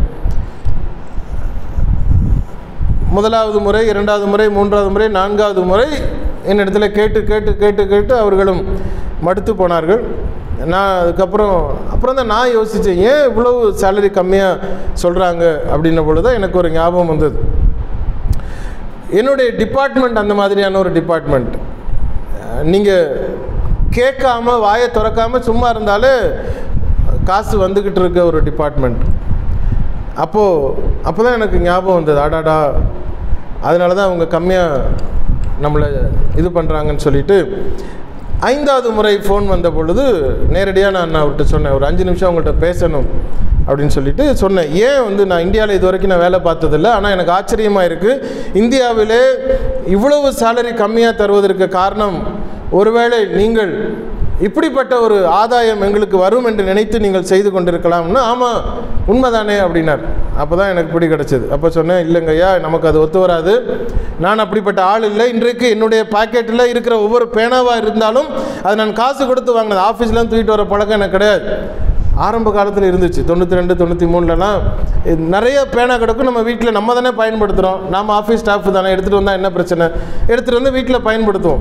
முதலாவது முறை இரண்டாவது முறை மூன்றாவது முறை நான்காவது முறை என்னிடத்தில் கேட்டு கேட்டு கேட்டு கேட்டு அவர்களும் மடுத்து போனார்கள் நான் அதுக்கப்புறம் அப்புறம் தான் நான் யோசித்தேன் ஏன் இவ்வளவு சேலரி கம்மியாக சொல்கிறாங்க அப்படின்ன பொழுது தான் எனக்கு ஒரு ஞாபகம் வந்தது என்னுடைய டிபார்ட்மெண்ட் அந்த மாதிரியான ஒரு டிபார்ட்மெண்ட் நீங்கள் கேட்காம வாயை திறக்காம சும்மா இருந்தாலே காசு வந்துக்கிட்டு இருக்க ஒரு டிபார்ட்மெண்ட் அப்போது அப்போ தான் எனக்கு ஞாபகம் வந்தது அடாடா அதனால தான் அவங்க கம்மியாக நம்மளை இது பண்ணுறாங்கன்னு சொல்லிட்டு ஐந்தாவது முறை ஃபோன் வந்த பொழுது நேரடியாக நான் அவர்கிட்ட சொன்னேன் ஒரு அஞ்சு நிமிஷம் அவங்கள்ட்ட பேசணும் அப்படின்னு சொல்லிட்டு சொன்னேன் ஏன் வந்து நான் இந்தியாவில் இது வரைக்கும் நான் வேலை பார்த்ததில்ல ஆனால் எனக்கு ஆச்சரியமாக இருக்குது இந்தியாவிலே இவ்வளவு சேலரி கம்மியாக தருவதற்கு காரணம் ஒருவேளை நீங்கள் இப்படிப்பட்ட ஒரு ஆதாயம் எங்களுக்கு வரும் என்று நினைத்து நீங்கள் செய்து கொண்டிருக்கலாம்னு ஆமாம் உண்மைதானே அப்படின்னார் அப்போ தான் எனக்கு பிடி கிடச்சிது அப்போ சொன்னேன் இல்லைங்கய்யா நமக்கு அது ஒத்து வராது நான் அப்படிப்பட்ட ஆள் இல்லை இன்றைக்கு என்னுடைய பாக்கெட்டில் இருக்கிற ஒவ்வொரு பேனாவாக இருந்தாலும் அது நான் காசு கொடுத்து வாங்கினது ஆஃபீஸ்லாம் தூக்கிட்டு வர பழக்கம் எனக்கு கிடையாது ஆரம்ப காலத்தில் இருந்துச்சு தொண்ணூற்றி ரெண்டு தொண்ணூற்றி மூணுலலாம் நிறைய பேனா கிடக்கும் நம்ம வீட்டில் நம்ம தானே பயன்படுத்துகிறோம் நம்ம ஆஃபீஸ் ஸ்டாஃப் தானே எடுத்துகிட்டு வந்தால் என்ன பிரச்சனை எடுத்துகிட்டு வந்து வீட்டில் பயன்படுத்துவோம்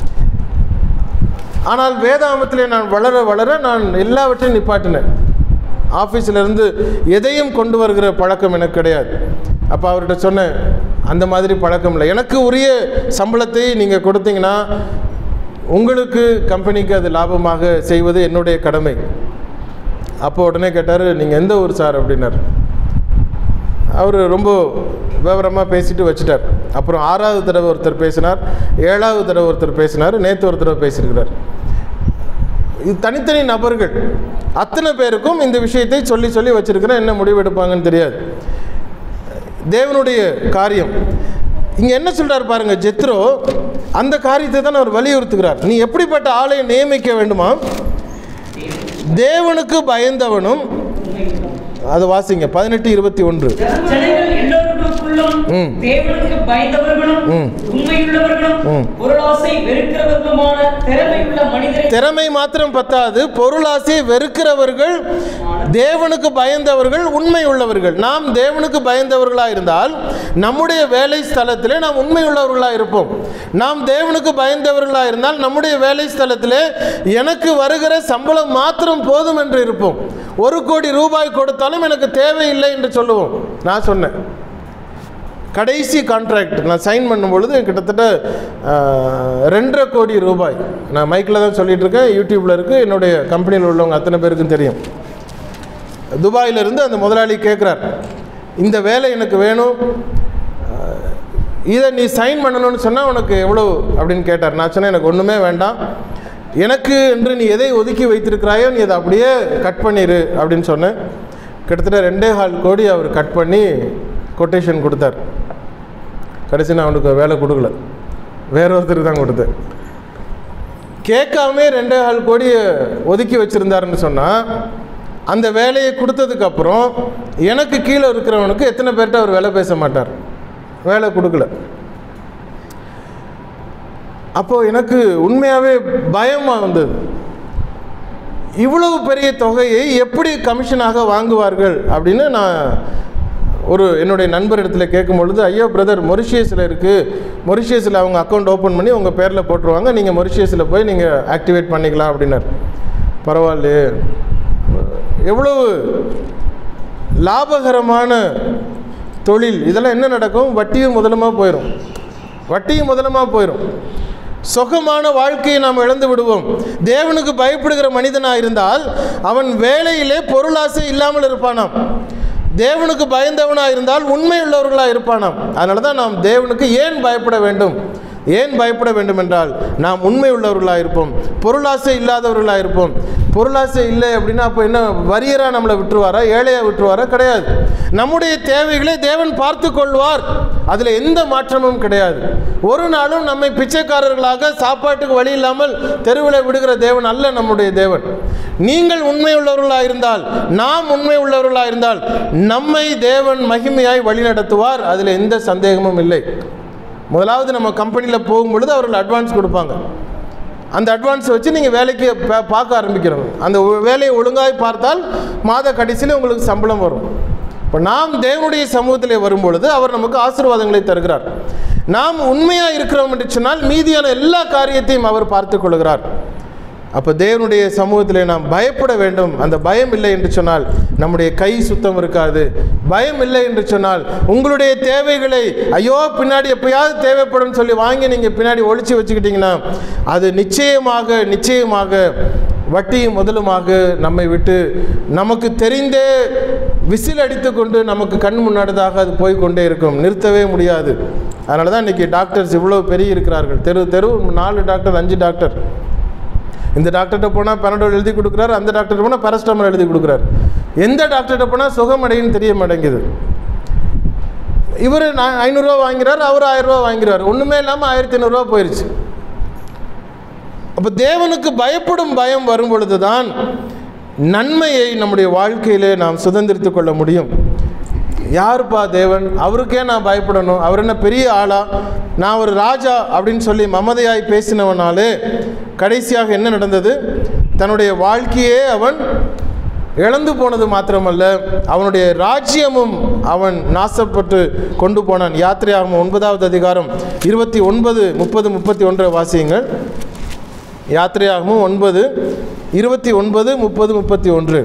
ஆனால் வேதாமத்திலே நான் வளர வளர நான் எல்லாவற்றையும் நிப்பாட்டினேன் ஆஃபீஸில் இருந்து எதையும் கொண்டு வருகிற பழக்கம் எனக்கு கிடையாது அப்போ அவர்கிட்ட சொன்னேன் அந்த மாதிரி பழக்கம் இல்லை எனக்கு உரிய சம்பளத்தை நீங்கள் கொடுத்தீங்கன்னா உங்களுக்கு கம்பெனிக்கு அது லாபமாக செய்வது என்னுடைய கடமை அப்போ உடனே கேட்டார் நீங்கள் எந்த ஊர் சார் அப்படின்னார் அவர் ரொம்ப விவரமாக பேசிட்டு வச்சுட்டார் அப்புறம் ஆறாவது தடவை ஒருத்தர் பேசினார் ஏழாவது தடவை ஒருத்தர் பேசினார் நேற்று ஒரு தடவை பேசியிருக்கிறார் இது தனித்தனி நபர்கள் அத்தனை பேருக்கும் இந்த விஷயத்தை சொல்லி சொல்லி வச்சிருக்கிறேன் என்ன முடிவு எடுப்பாங்கன்னு தெரியாது தேவனுடைய காரியம் இங்கே என்ன சொல்றார் பாருங்க ஜெத்ரோ அந்த காரியத்தை தான் அவர் வலியுறுத்துகிறார் நீ எப்படிப்பட்ட ஆளை நியமிக்க வேண்டுமா தேவனுக்கு பயந்தவனும் அது வாசிங்க பதினெட்டு இருபத்தி ஒன்று ஜனங்கள் எல்லோருக்குள்ளும் ம். தேவனுக்கு பயந்தவர்களும் ம். உண்மையுள்ளவர்களும் ம். பொருளாசை வெறுக்கிறவர்களுமான திறமையுள்ள மனிதரை திறமை மாத்திரம் பத்தாது பொருளாசை வெறுக்கிறவர்கள் தேவனுக்கு பயந்தவர்கள் உண்மை உள்ளவர்கள் நாம் தேவனுக்கு பயந்தவர்களாக இருந்தால் நம்முடைய வேலை ஸ்தலத்திலே நாம் உண்மை உள்ளவர்களாக இருப்போம் நாம் தேவனுக்கு பயந்தவர்களாக இருந்தால் நம்முடைய வேலை ஸ்தலத்திலே எனக்கு வருகிற சம்பளம் மாத்திரம் போதும் என்று இருப்போம் ஒரு கோடி ரூபாய் கொடுத்தாலும் எனக்கு தேவையில்லை என்று சொல்லுவோம் நான் சொன்னேன் கடைசி கான்ட்ராக்ட் நான் சைன் பண்ணும் பொழுது கிட்டத்தட்ட ஆஹ், ரெண்டரை கோடி ரூபாய் நான் மைக்கில் தான் சொல்லிட்டு இருக்கேன் யூடியூப்பில் இருக்குது என்னுடைய கம்பெனியில் உள்ளவங்க அத்தனை பேருக்கும் தெரியும் துபாயிலிருந்து அந்த முதலாளி கேட்குறார் இந்த வேலை எனக்கு வேணும் ஆஹ், இதை நீ சைன் பண்ணணும்னு சொன்னால் உனக்கு எவ்வளோ அப்படின்னு கேட்டார் நான் சொன்னேன் எனக்கு ஒன்றுமே வேண்டாம் எனக்கு என்று நீ எதை ஒதுக்கி வைத்திருக்கிறாயோ நீ அதை அப்படியே கட் பண்ணிடு அப்படின்னு சொன்னேன் கிட்டத்தட்ட ரெண்டே கால் கோடி அவர் கட் பண்ணி கொட்டேஷன் கொடுத்தார் கடைசி நான் அவனுக்கு வேலை கொடுக்கல வேற ஒருத்தருக்கு தான் கொடுத்தேன் கேட்காம ரெண்டே கால் கோடியை ஒதுக்கி வச்சுருந்தாருன்னு சொன்னால் அந்த வேலையை கொடுத்ததுக்கப்புறம் எனக்கு கீழே இருக்கிறவனுக்கு எத்தனை பேர்கிட்ட அவர் வேலை பேச மாட்டார் வேலை கொடுக்கல அப்போது எனக்கு உண்மையாகவே பயமாக வந்தது இவ்வளவு பெரிய தொகையை எப்படி கமிஷனாக வாங்குவார்கள் அப்படின்னு நான் ஒரு என்னுடைய நண்பர் இடத்துல கேட்கும் பொழுது ஐயோ பிரதர் மொரிஷியஸில் இருக்குது மொரிஷியஸில் அவங்க அக்கௌண்ட் ஓப்பன் பண்ணி உங்கள் பேரில் போட்டுருவாங்க நீங்கள் மொரிஷியஸில் போய் நீங்கள் ஆக்டிவேட் பண்ணிக்கலாம் அப்படின்னார் பரவாயில்லையே எவ்வளவு லாபகரமான தொழில் இதெல்லாம் என்ன நடக்கும் வட்டியும் முதலமாக போயிடும் வட்டியும் முதலமாக போயிடும் சுகமான வாழ்க்கையை நாம் இழந்து விடுவோம் தேவனுக்கு பயப்படுகிற மனிதனாக இருந்தால் அவன் வேலையிலே பொருளாசை இல்லாமல் இருப்பானாம் தேவனுக்கு பயந்தவனாக இருந்தால் உண்மையுள்ளவர்களாக இருப்பானாம் அதனால தான் நாம் தேவனுக்கு ஏன் பயப்பட வேண்டும் ஏன் பயப்பட வேண்டும் என்றால் நாம் உண்மை உள்ளவர்களாக இருப்போம் பொருளாசை இல்லாதவர்களாக இருப்போம் பொருளாசை இல்லை அப்படின்னா அப்போ என்ன வரியரா நம்மளை விட்டுருவாரா ஏழையா விட்டுருவாரா கிடையாது நம்முடைய தேவைகளை தேவன் பார்த்து கொள்வார் அதில் எந்த மாற்றமும் கிடையாது ஒரு நாளும் நம்மை பிச்சைக்காரர்களாக சாப்பாட்டுக்கு வழி இல்லாமல் தெருவில் விடுகிற தேவன் அல்ல நம்முடைய தேவன் நீங்கள் உண்மை உள்ளவர்களாக இருந்தால் நாம் உண்மை உள்ளவர்களாக இருந்தால் நம்மை தேவன் மகிமையாய் வழிநடத்துவார் அதில் எந்த சந்தேகமும் இல்லை முதலாவது நம்ம கம்பெனியில் போகும்பொழுது அவர்கள் அட்வான்ஸ் கொடுப்பாங்க அந்த அட்வான்ஸ் வச்சு நீங்கள் வேலைக்கு பா- பார்க்க ஆரம்பிக்கிறோம் அந்த ஒ- வேலையை ஒழுங்காய் பார்த்தால் மாத கடைசியில் உங்களுக்கு சம்பளம் வரும் இப்போ நாம் தேவனுடைய சமூகத்திலே வரும்பொழுது அவர் நமக்கு ஆசீர்வாதங்களை தருகிறார் நாம் உண்மையாக இருக்கிறோம் என்று சொன்னால் மீதியான எல்லா காரியத்தையும் அவர் பார்த்து கொள்கிறார் அப்போ தேவனுடைய சமூகத்தில் நாம் பயப்பட வேண்டும் அந்த பயம் இல்லை என்று சொன்னால் நம்முடைய கை சுத்தம் இருக்காது பயம் இல்லை என்று சொன்னால் உங்களுடைய தேவைகளை ஐயோ பின்னாடி எப்பயாவது தேவைப்படும் சொல்லி வாங்கி நீங்கள் பின்னாடி ஒழிச்சு வச்சுக்கிட்டீங்கன்னா அது நிச்சயமாக நிச்சயமாக வட்டியும் முதலுமாக நம்மை விட்டு நமக்கு தெரிந்தே விசில் அடித்து கொண்டு நமக்கு கண் முன்னாடிதாக அது போய் கொண்டே இருக்கும் நிறுத்தவே முடியாது அதனால தான் இன்றைக்கி டாக்டர்ஸ் இவ்வளோ பெரிய இருக்கிறார்கள் தெரு தெரு நாலு டாக்டர் அஞ்சு டாக்டர் இந்த டாக்டர்கிட்ட போனால் பெனடோல் எழுதி கொடுக்குறாரு அந்த டாக்டர் போனால் பேரஸ்டாமல் எழுதி கொடுக்குறாரு எந்த டாக்டர்கிட்ட போனால் சுகம் அடையுன்னு தெரிய மாட்டேங்குது இவர் நான் ஐநூறுரூவா வாங்கிறார் அவர் ஆயிரரூவா வாங்கிறார் ஒன்றுமே இல்லாமல் ஆயிரத்தி ஐநூறுரூவா போயிடுச்சு அப்போ தேவனுக்கு பயப்படும் பயம் வரும் பொழுது தான் நன்மையை நம்முடைய வாழ்க்கையிலே நாம் சுதந்திரித்து கொள்ள முடியும் யாருப்பா தேவன் அவருக்கே நான் பயப்படணும் அவர் என்ன பெரிய ஆளா நான் ஒரு ராஜா அப்படின்னு சொல்லி மமதையாய் பேசினவனாலே கடைசியாக என்ன நடந்தது தன்னுடைய வாழ்க்கையே அவன் இழந்து போனது மாத்திரமல்ல அவனுடைய ராஜ்யமும் அவன் நாசப்பட்டு கொண்டு போனான் யாத்திரையாகும் ஒன்பதாவது அதிகாரம் இருபத்தி ஒன்பது முப்பது முப்பத்தி ஒன்றை வாசியுங்கள் யாத்திரையாகவும் ஒன்பது இருபத்தி ஒன்பது முப்பது முப்பத்தி ஒன்று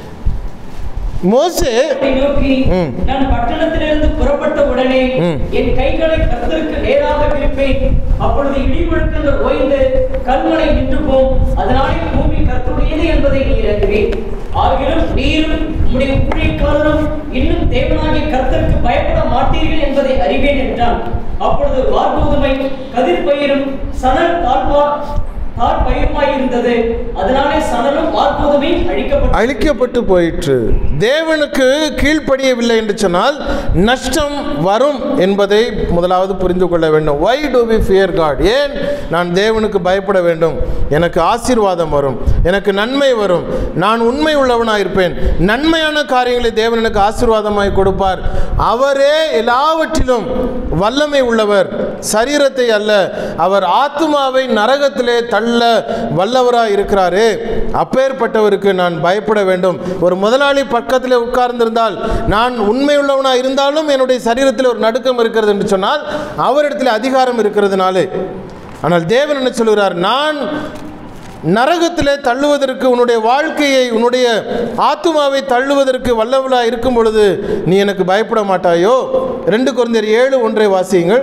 மோசே அவரை நோக்கி ம். நான் பட்டணத்திலிருந்து புறப்பட்ட உடனே ம். என் கைகளை கர்த்தருக்கு நேராக விரிப்பேன் அப்பொழுது இடிமுழக்கங்கள் ஓய்ந்து கல்மனை நின்று போம் அதனாலே பூமி கர்த்தருடையது என்பதை நீர் அறிவீர் ஆகிலும் நீரும் உம்முடைய ஊழியக்காரரும் இன்னும் தேவனாகிய கர்த்தருக்கு பயப்பட மாட்டீர்கள் என்பதை அறிவேன் என்றான் அப்பொழுது வார்கோதுமை கதிர்பயிரும் சணல் தாழ்வா தாழ்பயிருமாய் இருந்தது அதனாலே சணலும் வார்கோதுமையும் அழிக்கப்பட்டு அழிக்கப்பட்டு போயிற்று தேவனுக்கு கீழ்ப்படியவில்லை என்று சொன்னால் நஷ்டம் வரும் என்பதை முதலாவது புரிந்து கொள்ள வேண்டும் why do we fear God ஏன் நான் தேவனுக்கு பயப்பட வேண்டும் எனக்கு ஆசீர்வாதம் வரும் எனக்கு நன்மை வரும் நான் உண்மை உள்ளவனாக இருப்பேன் நன்மையான காரியங்களை தேவன் எனக்கு ஆசீர்வாதமாய் கொடுப்பார் அவரே எல்லாவற்றிலும் வல்லமை உள்ளவர் சரீரத்தை அல்ல அவர் ஆத்துமாவை நரகத்திலே தள்ள வல்லவராய் இருக்கிறாரே அப்பேற்பட்டவருக்கு நான் பயப்பட வேண்டும் ஒரு முதலாளி பக்கத்தில் உட்கார்ந்திருந்தால் நான் உண்மையுள்ளவனாக இருந்தாலும் என்னுடைய சரீரத்தில் ஒரு நடுக்கம் இருக்கிறது என்று சொன்னால் அவரிடத்தில் அதிகாரம் இருக்கிறதுனாலே ஆனால் தேவன் என்ன சொல்கிறார் நான் நரகத்திலே தள்ளுவதற்கு உன்னுடைய வாழ்க்கையை உன்னுடைய ஆத்துமாவை தள்ளுவதற்கு வல்லவலா இருக்கும் பொழுது நீ எனக்கு பயப்பட மாட்டாயோ ரெண்டு குழந்தையர் ஏழு ஒன்றை வாசியுங்கள்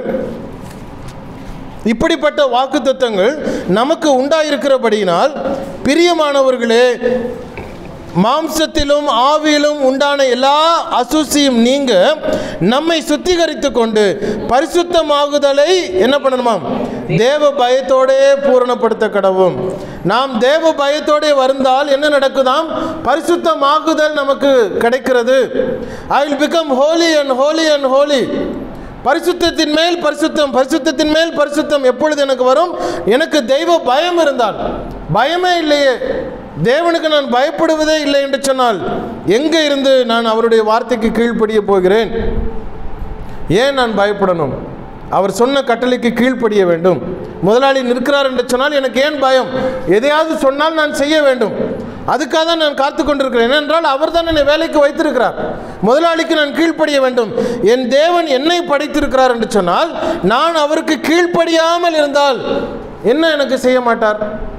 இப்படிப்பட்ட வாக்குத்தத்தங்கள் நமக்கு உண்டாயிருக்கிறபடியினால் பிரியமானவர்களே மாம்சத்திலும் ஆவியிலும் உண்டான எல்லா அசுசியும் நீங்க நம்மை சுத்திகரித்து கொண்டு பரிசுத்தமாகுதலை என்ன பண்ணணுமாம் தேவ பயத்தோடே பூரணப்படுத்த கடவும் நாம் தேவ பயத்தோடே வருந்தால் என்ன நடக்குதாம் பரிசுத்தமாகுதல் நமக்கு கிடைக்கிறது I will become holy and holy and holy பரிசுத்தத்தின் மேல் பரிசுத்தம் பரிசுத்தத்தின் மேல் பரிசுத்தம் எப்பொழுது எனக்கு வரும் எனக்கு தெய்வ பயம் இருந்தால் பயமே இல்லையே தேவனுக்கு நான் பயப்படுவதே இல்லை என்று சொன்னால் எங்கே இருந்து நான் அவருடைய வார்த்தைக்கு கீழ்ப்படிய போகிறேன் ஏன் நான் பயப்படணும் அவர் சொன்ன கட்டளைக்கு கீழ்ப்படிய வேண்டும் முதலாளி நிற்கிறார் என்று சொன்னால் எனக்கு ஏன் பயம் எதையாவது சொன்னால் நான் செய்ய வேண்டும் அதுக்காக தான் நான் காத்து கொண்டிருக்கிறேன் ஏனென்றால் அவர் தான் என்னை வேலைக்கு வைத்திருக்கிறார் முதலாளிக்கு நான் கீழ்ப்படிய வேண்டும் என் தேவன் என்னை படைத்திருக்கிறார் என்று சொன்னால் நான் அவருக்கு கீழ்ப்படியாமல் இருந்தால் என்ன எனக்கு செய்ய மாட்டார்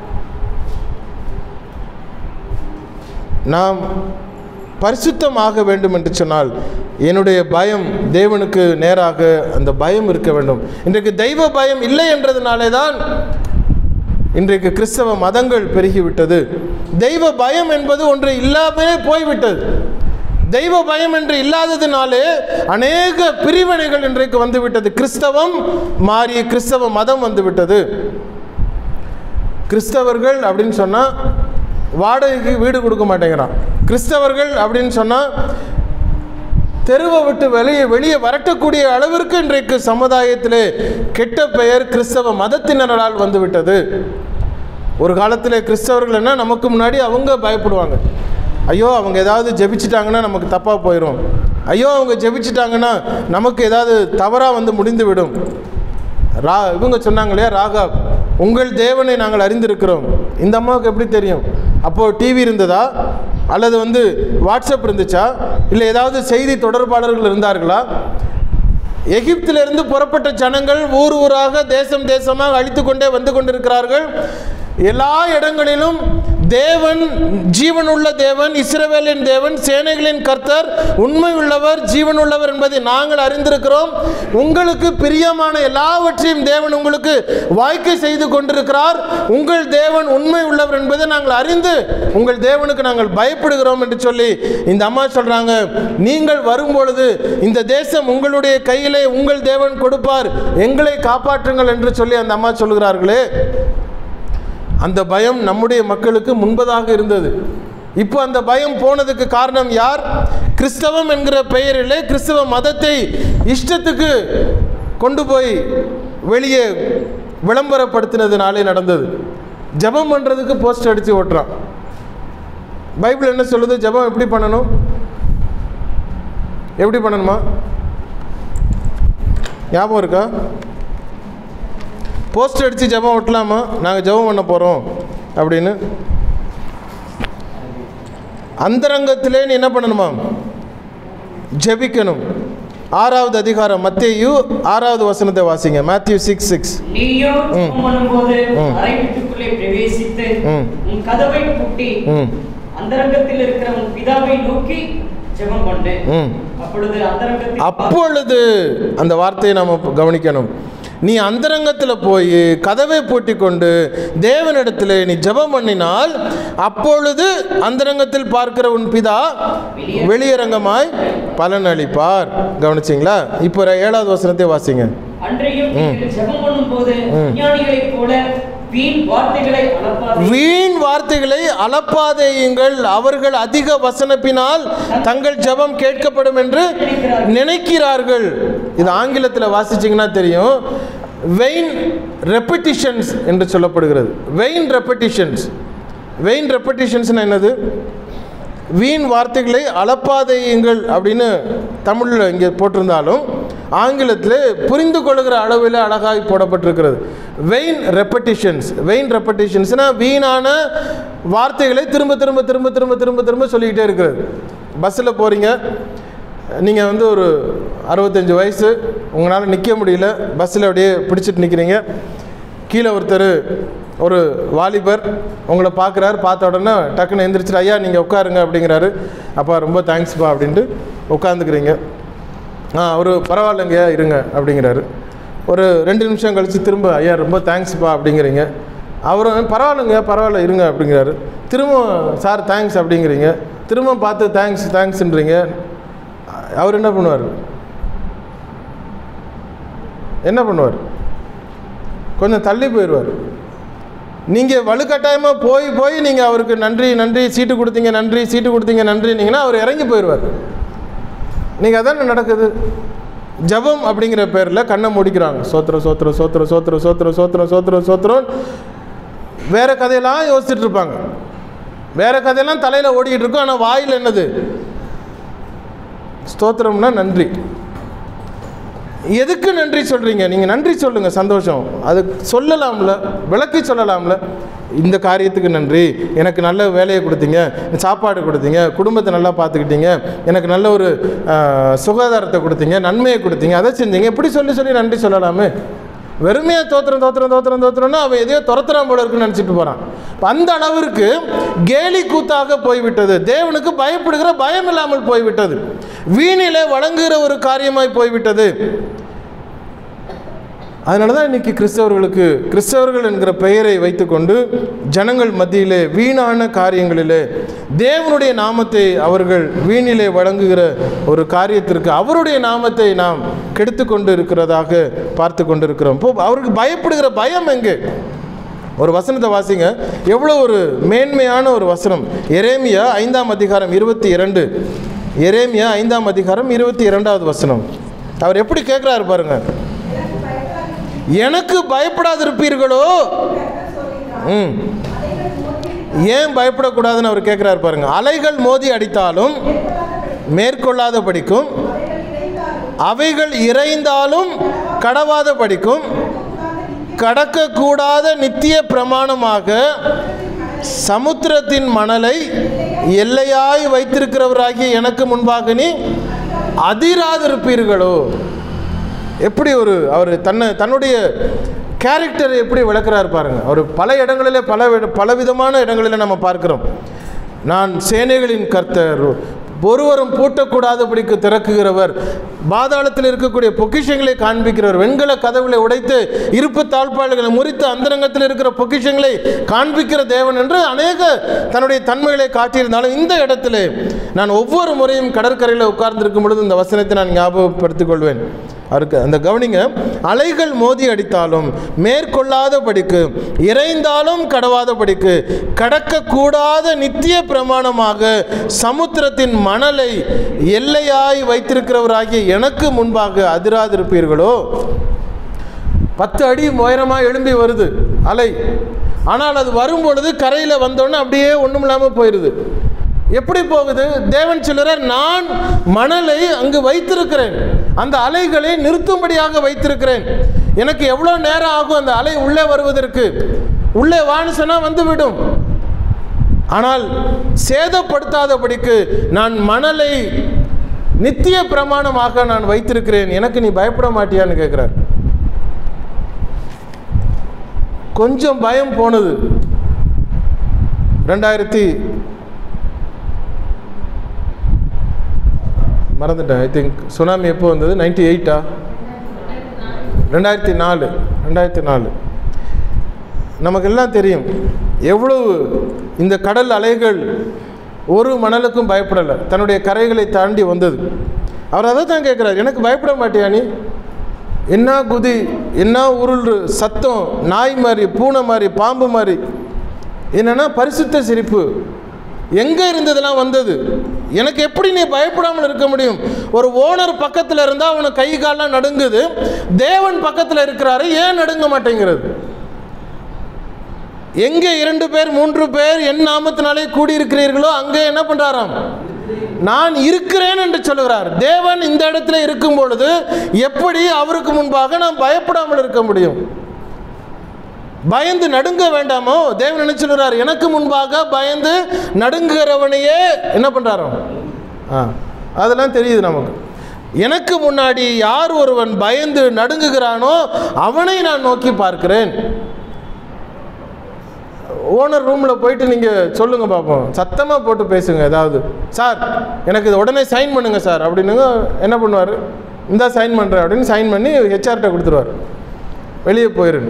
நாம் பரிசுத்தமாக வேண்டும் என்று சொன்னால் என்னுடைய பயம் தேவனுக்கு நேராக அந்த பயம் இருக்க வேண்டும் இன்றைக்கு தெய்வ பயம் இல்லை என்றதுனாலே தான் இன்றைக்கு கிறிஸ்தவ மதங்கள் பெருகிவிட்டது தெய்வ பயம் என்பது ஒன்று இல்லாமலே போய்விட்டது தெய்வ பயம் என்று இல்லாததினாலே அநேக பிரிவினைகள் இன்றைக்கு வந்துவிட்டது கிறிஸ்தவம் மாறி கிறிஸ்தவ மதம் வந்துவிட்டது கிறிஸ்தவர்கள் அப்படின்னு சொன்னால் வாடகைக்கு வீடு கொடுக்க மாட்டேங்கிறான் கிறிஸ்தவர்கள் அப்படின்னு சொன்னால் தெருவை விட்டு வெளியே வெளியே வரட்டக்கூடிய அளவிற்கு இன்றைக்கு சமுதாயத்திலே கெட்ட பெயர் கிறிஸ்தவ மதத்தினரால் வந்துவிட்டது ஒரு காலத்தில் கிறிஸ்தவர்கள் என்ன நமக்கு முன்னாடி அவங்க பயப்படுவாங்க ஐயோ அவங்க ஏதாவது ஜெபிச்சிட்டாங்கன்னா நமக்கு தப்பாக போயிடும் ஐயோ அவங்க ஜெபிச்சிட்டாங்கன்னா நமக்கு ஏதாவது தவறாக வந்து முடிந்து விடும் ரா இவங்க சொன்னாங்க இல்லையா ராகா உங்கள் தேவனை நாங்கள் அறிந்திருக்கிறோம் இந்த அம்மாவுக்கு எப்படி தெரியும் அப்போது டிவி இருந்ததா அல்லது வந்து வாட்ஸ்அப் இருந்துச்சா இல்லை ஏதாவது செய்தி தொடர்பாளர்கள் இருந்தார்களா எகிப்திலிருந்து புறப்பட்ட ஜனங்கள் ஊர் ஊராக தேசம் தேசமாக அழித்து கொண்டே வந்து கொண்டிருக்கிறார்கள் எல்லா இடங்களிலும் தேவன் ஜீவனுள்ள தேவன் இஸ்ரவேலின் தேவன் சேனைகளின் கர்த்தர் உண்மை உள்ளவர் ஜீவனுள்ளவர் என்பதை நாங்கள் அறிந்திருக்கிறோம் உங்களுக்கு பிரியமான எல்லாவற்றையும் தேவன் உங்களுக்கு வாய்க்கை செய்து கொண்டிருக்கிறார் உங்கள் தேவன் உண்மை உள்ளவர் என்பதை நாங்கள் அறிந்து உங்கள் தேவனுக்கு நாங்கள் பயப்படுகிறோம் என்று சொல்லி இந்த அம்மா சொல்றாங்க நீங்கள் வரும்பொழுது இந்த தேசம் உங்களுடைய கையிலே உங்கள் தேவன் கொடுப்பார் எங்களை காப்பாற்றுங்கள் என்று சொல்லி அந்த அம்மா சொல்கிறார்களே அந்த பயம் நம்முடைய மக்களுக்கு முன்பதாக இருந்தது இப்போ அந்த பயம் போனதுக்கு காரணம் யார் கிறிஸ்தவம் என்கிற பெயரிலே கிறிஸ்தவ மதத்தை இஷ்டத்துக்கு கொண்டு போய் வெளியே விளம்பரப்படுத்தினதுனாலே நடந்தது ஜெபம் பண்ணுறதுக்கு போஸ்ட் அடித்து ஓட்டுறான் பைபிள் என்ன சொல்லுது ஜெபம் எப்படி பண்ணணும் எப்படி பண்ணணுமா ஞாபகம் இருக்கா போஸ்ட் அடித்து ஜெபம் ஓட்டலாமா நாங்கள் ஜெபம் பண்ண போகிறோம் அப்படின்னு அந்தரங்கத்திலே நீ என்ன பண்ணணுமா ஜெபிக்கணும் ஆறாவது அதிகாரம் மத்தேயு ஆறாவது வசனத்தை வாசிங்க மேத்யூ சிக்ஸ் சிக்ஸ் நீயோ ம். ஜெபம் பண்ணும்போது ம். அறை வீட்டுக்குள்ளே பிரவேசித்து ம். உன் கதவை பூட்டி ம் அந்தரங்கத்தில் இருக்கிற உன் பிதாவை நோக்கி ஜெபம் பண்ணு ம் அப்பொழுது அந்தரங்கத்தில் அப்பொழுது அந்த வார்த்தையை நாம் கவனிக்கணும் நீ அந்தரங்கத்தில் போய் கதவை பூட்டி கொண்டு தேவனிடத்தில் நீ ஜெபம் பண்ணினால் அப்பொழுது அந்தரங்கத்தில் பார்க்கிற உன் பிதா வெளியரங்கமாய் பலன் அளிப்பார் கவனிச்சிங்களா இப்போ ஏழாவது வசனத்தை வாசிங்க அன்றையும் ம். நீங்கள் ஜெபம் பண்ணும்போது ம். விஞ்ஞானிகளைப் போல வீண் வார்த்தைகளை அளப்பாதே வீண் வார்த்தைகளை அளப்பாதேயுங்கள் அவர்கள் அதிக வசனப்பினால் தங்கள் ஜெபம் கேட்கப்படும் என்று நினைக்கிறார்கள் இது ஆங்கிலத்தில் வாசிச்சிங்கன்னா தெரியும் வெயின் ரெப்படிஷன்ஸ் என்று சொல்லப்படுகிறது வெயின் ரெப்படிஷன்ஸ் வெயின் ரெப்படிஷன்ஸ்னா என்னது வீண் வார்த்தைகளை அளப்பாதையுங்கள் அப்படின்னு தமிழில் இங்கே போட்டிருந்தாலும் ஆங்கிலத்தில் புரிந்து கொள்கிற அளவில் அழகாய் போடப்பட்டிருக்கிறது வெயின் ரெப்படிஷன்ஸ் வெயின் ரெப்படிஷன்ஸ்னால் வீணான வார்த்தைகளை திரும்ப திரும்ப திரும்ப திரும்ப திரும்ப திரும்ப சொல்லிக்கிட்டே இருக்கிறது பஸ்ஸில் போகிறீங்க நீங்கள் வந்து ஒரு அறுபத்தஞ்சு வயசு உங்களால் நிற்க முடியல பஸ்ஸில் அப்படியே பிடிச்சிட்டு நிற்கிறீங்க கீழே ஒருத்தர் ஒரு வாலிபர் உங்களை பார்க்குறாரு பார்த்த உடனே டக்குன்னு எந்திரிச்சிட்டு ஐயா நீங்கள் உட்காருங்க அப்படிங்கிறாரு அப்பா ரொம்ப தேங்க்ஸ்ப்பா அப்படின்ட்டு உட்காந்துக்கிறீங்க ஆ ஒரு பரவாயில்லைங்க இருங்க அப்படிங்கிறாரு ஒரு ரெண்டு நிமிஷம் கழித்து திரும்ப ஐயா ரொம்ப தேங்க்ஸ்ப்பா அப்படிங்கிறீங்க அவரும் பரவாயில்லைங்க பரவாயில்ல இருங்க அப்படிங்கிறாரு திரும்ப சார் தேங்க்ஸ் அப்படிங்கிறீங்க திரும்ப பார்த்து தேங்க்ஸ் தேங்க்ஸ்ன்றீங்க அவர் என்ன பண்ணுவார் என்ன பண்ணுவார் கொஞ்சம் தள்ளி போயிடுவார் நீங்கள் வலுக்கட்டாயமாக போய் போய் நீங்கள் அவருக்கு நன்றி நன்றி சீட்டு கொடுத்தீங்க நன்றி சீட்டு கொடுத்தீங்க நன்றினீங்கன்னா அவர் இறங்கி போயிடுவார் நீங்கள் அதான் நடக்குது ஜபம் அப்படிங்கிற பேரில் கண்ணை முடிக்கிறாங்க சோத்திரம் சோத்திரம் சோத்திரம் சோத்திரம் சோத்திரம் சோத்திரம் சோத்திரம் சோத்திரம் வேற கதையெல்லாம் யோசிச்சுட்டு இருப்பாங்க வேற கதையெல்லாம் தலையில் ஓடிக்கிட்டு இருக்கும் ஆனால் வாயில் என்னது ஸ்தோத்திரம்னா நன்றி எதுக்கு நன்றி சொல்கிறீங்க நீங்கள் நன்றி சொல்லுங்கள் சந்தோஷம் அது சொல்லலாம்ல விளக்கி சொல்லலாம்ல இந்த காரியத்துக்கு நன்றி எனக்கு நல்ல வேலையை கொடுத்தீங்க சாப்பாடு கொடுத்தீங்க குடும்பத்தை நல்லா பார்த்துக்கிட்டீங்க எனக்கு நல்ல ஒரு ஆஹ், சுகாதாரத்தை கொடுத்தீங்க நன்மையை கொடுத்தீங்க அதை செஞ்சீங்க இப்படி சொல்லி சொல்லி நன்றி சொல்லலாமே வெறுமையாக தோத்திரம் தோத்திரம் தோத்திரம் தோத்திரம்னா அவன் எதையோ துரத்துறான் போல இருக்குன்னு நினச்சிட்டு போகிறான் அந்த அளவிற்கு கேலி கூத்தாக போய்விட்டது தேவனுக்கு பயப்படுகிற பயம் இல்லாமல் போய்விட்டது வீணிலே வழங்குகிற ஒரு காரியமாய் போய்விட்டது அதனால தான் இன்னைக்கு கிறிஸ்தவர்களுக்கு கிறிஸ்தவர்கள் என்கிற பெயரை வைத்துக்கொண்டு ஜனங்கள் மத்தியிலே வீணான காரியங்களிலே தேவனுடைய நாமத்தை அவர்கள் வீணிலே வழங்குகிற ஒரு காரியத்திற்கு அவருடைய நாமத்தை நாம் கெடுத்து கொண்டு இருக்கிறதாக பார்த்து கொண்டு இருக்கிறோம் இப்போ அவருக்கு பயப்படுகிற பயம் எங்கே ஒரு வசனத்தை வாசிங்க எவ்வளோ ஒரு மேன்மையான ஒரு வசனம் எரேமியா ஐந்தாம் அதிகாரம் இருபத்தி இரண்டு எரேமியா ஐந்தாம் அதிகாரம் இருபத்தி இரண்டாவது வசனம் அவர் எப்படி கேட்குறாரு பாருங்க எனக்கு பயப்படாதிருப்பீர்களோ ம் ஏன் பயப்படக்கூடாதுன்னு அவர் கேட்குறாரு பாருங்க அலைகள் மோதி அடித்தாலும் மேற்கொள்ளாத படிக்கும் அவைகள் இறைந்தாலும் கடவாத படிக்கும் கடக்கக்கூடாத நித்திய பிரமாணமாக சமுத்திரத்தின் மணலை எல்லையாய் வைத்திருக்கிறவராகிய எனக்கு முன்பாக நீ அதிராதிருப்பீர்களோ எப்படி ஒரு அவர் தன்னை தன்னுடைய கேரக்டரை எப்படி விளக்குறாரு பாருங்க அவர் பல இடங்களிலே பல வித- பலவிதமான இடங்களில் நம்ம பார்க்கிறோம் நான் சேனைகளின் கர்த்தர் ஒருவரும் பூட்டக்கூடாதபடிக்கு திறக்குகிறவர் பாதாளத்தில் இருக்கக்கூடிய பொக்கிஷங்களை காண்பிக்கிறவர் வெண்கல கதவுகளை உடைத்து இருப்பு தாழ்பாடுகளை முறித்து அந்தரங்கத்தில் இருக்கிற பொக்கிஷங்களை காண்பிக்கிற தேவன் என்று அநேக தன்னுடைய தன்மைகளை காட்டியிருந்தாலும் இந்த இடத்திலே நான் ஒவ்வொரு முறையும் கடற்கரையில் உட்கார்ந்திருக்கும் பொழுது இந்த வசனத்தை நான் ஞாபகப்படுத்திக் கொள்வேன் அவருக்கு அந்த கவனிங்க அலைகள் மோதி அடித்தாலும் மேற்கொள்ளாதபடிக்கு இறைந்தாலும் கடவாதபடிக்கு கடக்கக்கூடாத நித்திய பிரமாணமாக சமுத்திரத்தின் மணலை எல்லையாய் வைத்திருக்கிறவராகிய எனக்கு முன்பாக அதிராதிருப்பீர்களோ பத்து அடி உயரமாக எழும்பி வருது அலை ஆனால் அது வரும் பொழுது கரையில் வந்தோடனே அப்படியே ஒன்றும் இல்லாமல் போயிடுது எப்படி போகுது தேவன் சொல்லுறார் நான் மணலை அங்கு வைத்திருக்கிறேன் அந்த அலைகளை நிறுத்தும்படியாக வைத்திருக்கிறேன் எனக்கு எவ்வளோ நேரம் ஆகும் அந்த அலை உள்ளே வருவதற்கு உள்ளே வான்னு சொன்னால் வந்துவிடும் ஆனால் சேதப்படுத்தாதபடிக்கு நான் மணலை நித்திய பிரமாணமாக நான் வைத்திருக்கிறேன் எனக்கு நீ பயப்பட மாட்டியான்னு கேட்குறார் கொஞ்சம் பயம் போனது ரெண்டாயிரத்தி மறந்துட்டேன் ஐ திங்க் சுனாமி எப்போ வந்தது நைன்டி எயிட்டா ரெண்டாயிரத்தி நாலு ரெண்டாயிரத்தி நாலு நமக்கெல்லாம் தெரியும் எவ்வளவு இந்த கடல் அலைகள் ஒரு மணலுக்கும் பயப்படலை தன்னுடைய கரைகளை தாண்டி வந்தது அவர் அதை தான் கேட்குறாரு எனக்கு பயப்பட மாட்டியா நீ என்ன குதி என்ன உருள் சத்தம் நாய் மாதிரி பூனை மாதிரி பாம்பு மாதிரி என்னன்னா பரிசுத்த சிரிப்பு எங்கே இருந்ததெல்லாம் வந்தது எனக்கு எப்படி நீ பயப்படாமல் இருக்க முடியும் ஒரு ஓனர் பக்கத்தில் இருந்தால் அவனுக்கு கை கால்லாம் நடுங்குது தேவன் பக்கத்தில் இருக்கிறாரு ஏன் நடுங்க மாட்டேங்கிறது எங்கே இரண்டு பேர் மூன்று பேர் என் நாமத்தினாலே கூடியிருக்கிறீர்களோ அங்கே என்ன பண்றாராம் நான் இருக்கிறேன் என்று சொல்லுகிறார் தேவன் இந்த இடத்துல இருக்கும் பொழுது எப்படி அவருக்கு முன்பாக நாம் பயப்படாமல் இருக்க முடியும் பயந்து நடுங்க வேண்டாமோ தேவன் என்ன சொல்லுறார் எனக்கு முன்பாக பயந்து நடுங்குகிறவனையே என்ன பண்றாரோ ஆ அதெல்லாம் தெரியுது நமக்கு எனக்கு முன்னாடி யார் ஒருவன் பயந்து நடுங்குகிறானோ அவனை நான் நோக்கி பார்க்கிறேன் ஓனர் ரூமில் போயிட்டு நீங்கள் சொல்லுங்கள் பார்ப்போம் சத்தமாக போட்டு பேசுங்க ஏதாவது சார் எனக்கு இது உடனே சைன் பண்ணுங்க சார் அப்படின்னுங்க என்ன பண்ணுவார் இந்த சைன் பண்ணுறேன் அப்படின்னு சைன் பண்ணி ஹெச்ஆர்கிட்ட கொடுத்துருவார் வெளியே போயிருங்க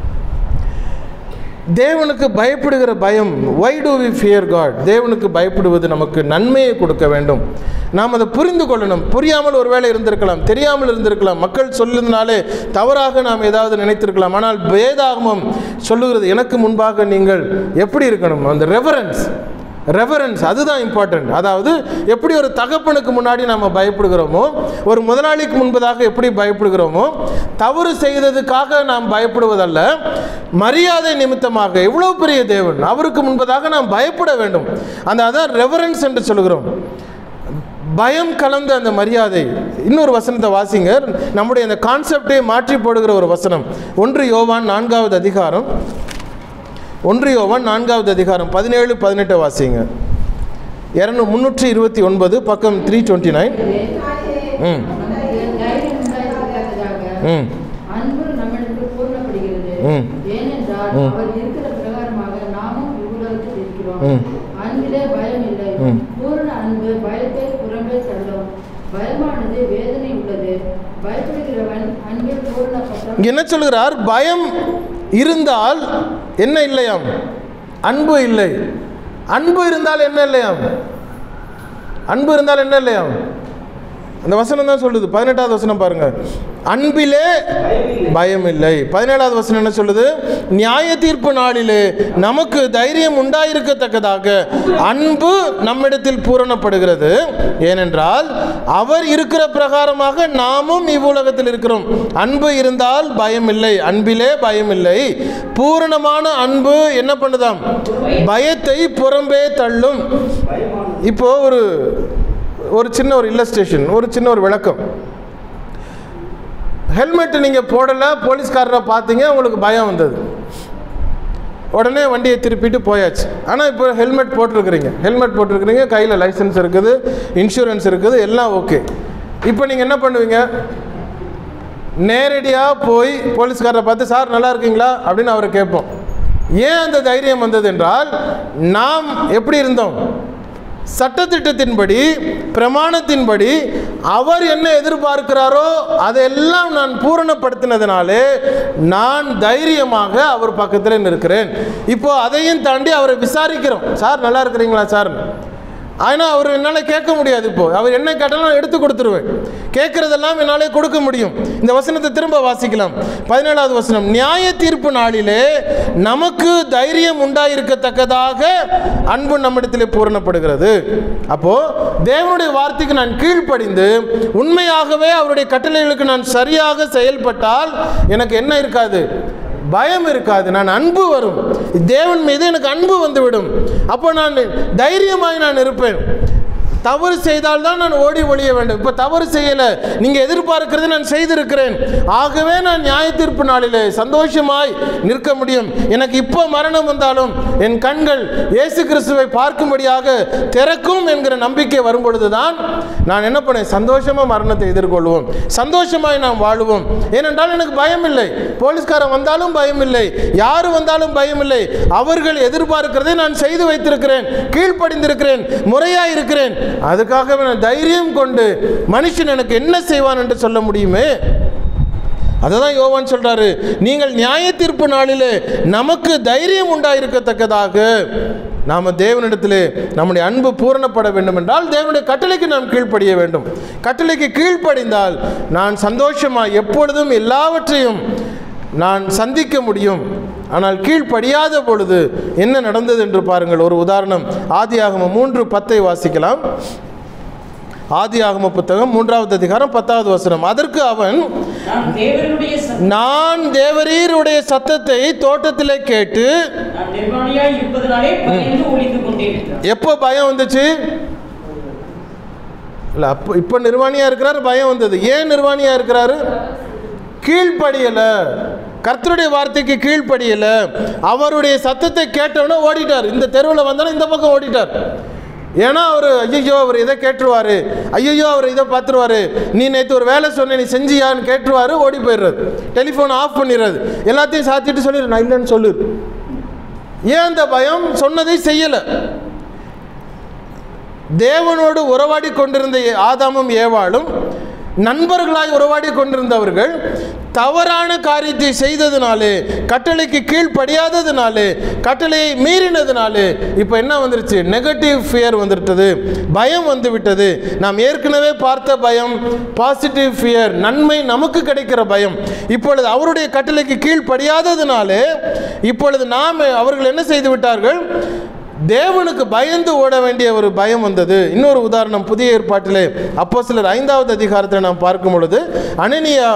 தேவனுக்கு பயப்படுகிற பயம் why do we fear God தேவனுக்கு பயப்படுவது நமக்கு நன்மையை கொடுக்க வேண்டும் நாம் அதை புரிந்து கொள்ளணும் புரியாமல் ஒருவேளை இருந்திருக்கலாம் தெரியாமல் இருந்திருக்கலாம் மக்கள் சொல்லுனாலே தவறாக நாம் ஏதாவது நினைத்திருக்கலாம் ஆனால் வேதாகமம் சொல்லுகிறது எனக்கு முன்பாக நீங்கள் எப்படி இருக்கணும் அந்த ரெவரன்ஸ் ரெவரன்ஸ் அதுதான் இம்பார்ட்டன்ட் அதாவது எப்படி ஒரு தகப்பனுக்கு முன்னாடி நம்ம பயப்படுகிறோமோ ஒரு முதலாளிக்கு முன்பதாக எப்படி பயப்படுகிறோமோ தவறு செய்ததுக்காக நாம் பயப்படுவதல்ல மரியாதை நிமித்தமாக எவ்வளோ பெரிய தேவன் அவருக்கு முன்பதாக நாம் பயப்பட வேண்டும் அந்த அதான் ரெவரன்ஸ் என்று சொல்கிறோம் பயம் கலந்த அந்த மரியாதை இன்னொரு வசனத்தை வாசிங்க நம்முடைய அந்த கான்செப்டை மாற்றி போடுகிற ஒரு வசனம் ஒன்று யோவான் நான்காவது அதிகாரம் ஒன்று யோவான் நான்காவது அதிகாரம் பதினேழு பதினெட்டு வாசிங்க இரநூ முந்நூற்றி இருபத்தி ஒன்பது பக்கம் த்ரீ டுவெண்ட்டி நைன் ம் நமக்கு தைரியம் உண்டாயிருக்கத்தக்கதாக ம் அன்பு நம்மிடத்தில் பூர்ணப்படுகிறது ம். ஏனென்றால் ம். அவர் இருக்கிற பிரகாரமாக நாமும் இவ்வுலகத்தில் இருக்கிறோம் ம். அன்பிலே பயம் இல்லை ம். பூரண அன்பு பயத்தை புறம்பே தள்ளும் பயமானது வேதனை உள்ளது பயப்படுகிறவன் அன்பில் பூரணப்பட்டான் இங்கே என்ன சொல்கிறார் பயம் இருந்தால் என்ன இல்லையாம் அன்பு இல்லை அன்பு இருந்தால் என்ன இல்லையாம் அன்பு இருந்தால் என்ன இல்லையாம் அந்த வசனம் தான் சொல்லுது பதினெட்டாவது வசனம் பாருங்க அன்பிலே பயம் இல்லை பதினேழாவது வசனம் என்ன சொல்லுது நியாய தீர்ப்பு நாளிலே நமக்கு தைரியம் உண்டாயிருக்கத்தக்கதாக அன்பு நம்மிடத்தில் பூரணப்படுகிறது ஏனென்றால் அவர் இருக்கிற பிரகாரமாக நாமும் இவ்வுலகத்தில் இருக்கிறோம் அன்பு இருந்தால் பயம் இல்லை அன்பிலே பயம் இல்லை பூரணமான அன்பு என்ன பண்ணுதாம் பயத்தை புறம்பே தள்ளும் இப்போ ஒரு ஒரு சின்ன ஒரு இல்லஸ்ட்ரேஷன் ஒரு சின்ன ஒரு விளக்கம் ஹெல்மெட் நீங்கள் போடலை போலீஸ்காரரை பார்த்தீங்க உங்களுக்கு பயம் வந்தது உடனே வண்டியை திருப்பிட்டு போயாச்சு ஆனால் இப்போ ஹெல்மெட் போட்டிருக்கிறீங்க ஹெல்மெட் போட்டிருக்கிறீங்க கையில் லைசன்ஸ் இருக்குது இன்சூரன்ஸ் இருக்குது எல்லாம் ஓகே இப்போ நீங்கள் என்ன பண்ணுவீங்க நேரடியாக போய் போலீஸ்காரரை பார்த்து சார் நல்லா இருக்கீங்களா அப்படின்னு அவரை கேட்போம் ஏன் அந்த தைரியம் வந்தது என்றால் நாம் எப்படி இருந்தோம் சட்டத்திட்டத்தின்படி பிரமாணத்தின்படி அவர் என்ன எதிர்பார்க்கிறாரோ அதையெல்லாம் நான் பூரணப்படுத்தினதுனாலே நான் தைரியமாக அவர் பக்கத்தில் நிற்கிறேன் இப்போ அதையும் தாண்டி அவரை விசாரிக்கிறோம் சார் நல்லா இருக்கிறீங்களா சார் ஆனால் அவர் என்னால் கேட்க முடியாது இப்போ அவர் என்ன கேட்டாலும் நான் எடுத்து கொடுத்துருவேன் கேட்குறதெல்லாம் என்னாலே கொடுக்க முடியும் இந்த வசனத்தை திரும்ப வாசிக்கலாம் பதினேழாவது வசனம் நியாய தீர்ப்பு நாளிலே நமக்கு தைரியம் உண்டாயிருக்கத்தக்கதாக அன்பு நம்மிடத்திலே பூரணப்படுகிறது அப்போ தேவனுடைய வார்த்தைக்கு நான் கீழ்ப்படிந்து உண்மையாகவே அவருடைய கட்டளைகளுக்கு நான் சரியாக செயல்பட்டால் எனக்கு என்ன இருக்காது பயம் இருக்காது நான் அன்பு வரும் தேவன் மீது எனக்கு அன்பு வந்துவிடும் அப்போ நான் தைரியமாய் நான் இருப்பேன் தவறு செய்தால் தான் நான் ஓடி ஒழிய வேண்டும் இப்போ தவறு செய்யலை நீங்கள் எதிர்பார்க்கிறது நான் செய்திருக்கிறேன் ஆகவே நான் நியாய தீர்ப்பு நாளிலே சந்தோஷமாய் நிற்க முடியும் எனக்கு இப்போ மரணம் வந்தாலும் என் கண்கள் இயேசு கிறிஸ்துவை பார்க்கும்படியாக திறக்கும் என்கிற நம்பிக்கை வரும்பொழுது தான் நான் என்ன பண்ணேன் சந்தோஷமாக மரணத்தை எதிர்கொள்வோம் சந்தோஷமாய் நாம் வாழுவோம் ஏனென்றால் எனக்கு பயம் இல்லை போலீஸ்காரன் வந்தாலும் பயம் இல்லை யார் வந்தாலும் பயம் இல்லை அவர்கள் எதிர்பார்க்கிறதை நான் செய்து வைத்திருக்கிறேன் கீழ்ப்படிந்திருக்கிறேன் முறையாக இருக்கிறேன் அதுக்காக நான் தைரியம் கொண்டு மனுஷன் எனக்கு என்ன செய்வான் என்று சொல்ல முடியுமே அதை தான் யோவான் சொல்றாரு நீங்கள் நியாய தீர்ப்பு நாளிலே நமக்கு தைரியம் உண்டாயிருக்கத்தக்கதாக நாம் தேவனிடத்திலே நம்முடைய அன்பு பூரணப்பட வேண்டும் என்றால் தேவனுடைய கட்டளைக்கு நாம் கீழ்ப்படிய வேண்டும் கட்டளைக்கு கீழ்ப்படிந்தால் நான் சந்தோஷமாக எப்பொழுதும் எல்லாவற்றையும் நான் சந்திக்க முடியும் ஆனால் கீழ்ப்படியாத பொழுது என்ன நடந்தது என்று பாருங்கள் ஒரு உதாரணம் ஆதியாகமம் மூன்று பத்தை வாசிக்கலாம் ஆதியாகம புத்தகம் மூன்றாவது அதிகாரம் பத்தாவது வசனம் அதற்கு அவன் நான் தேவனுடைய சத்- நான் தேவரீருடைய சத்தத்தை தோட்டத்திலே கேட்டு நான் நிர்வாணியாய் இருப்பதனாலே பயந்து ஒளிந்து கொண்டேன் என்றார். எப்போ பயம் வந்துச்சு இல்லை அப்போ இப்போ நிர்வாணியாக இருக்கிறாரு பயம் வந்தது ஏன் நிர்வாணியாக இருக்கிறாரு கீழ்ப்படியலை கர்த்தருடைய வார்த்தைக்கு கீழ்ப்படியலை அவருடைய சத்தத்தை கேட்டவொடனே ஓடிட்டார் இந்த தெருவில் வந்தாலும் இந்த பக்கம் ஓடிட்டார் ஏன்னா அவர் ஐயோ அவர் இதை கேட்டுருவாரு ஐயோ அவர் இதை பார்த்துருவாரு நீ நேற்று ஒரு வேலை சொன்ன நீ செஞ்சியான்னு கேட்டுருவாரு ஓடி போயிடுறது டெலிஃபோன் ஆஃப் பண்ணிடுறது எல்லாத்தையும் சாத்திட்டு சொல்லிடு நான் இல்லைன்னு சொல்லு ஏன் அந்த பயம் சொன்னதை செய்யலை தேவனோடு உறவாடி கொண்டிருந்த ஆதாமும் ஏவாளும் நண்பர்களாய் உறவாடி கொண்டிருந்தவர்கள் தவறான காரியத்தை செய்ததுனாலே கட்டளைக்கு கீழ்ப்படியாததுனாலே கட்டளையை மீறினதுனாலே இப்போ என்ன வந்துருச்சு நெகட்டிவ் ஃபியர் வந்துவிட்டது பயம் வந்து விட்டது நாம் ஏற்கனவே பார்த்த பயம் பாசிட்டிவ் ஃபியர் நன்மை நமக்கு கிடைக்கிற பயம் இப்பொழுது அவருடைய கட்டளைக்கு கீழ்ப்படியாததுனாலே இப்பொழுது நாம் அவர்கள் என்ன செய்து விட்டார்கள் தேவனுக்கு பயந்து ஓட வேண்டிய ஒரு பயம் வந்தது இன்னொரு உதாரணம் புதிய ஏற்பாட்டிலே அப்போ சிலர் ஐந்தாவது அதிகாரத்தில் நாம் பார்க்கும் பொழுது அனனியா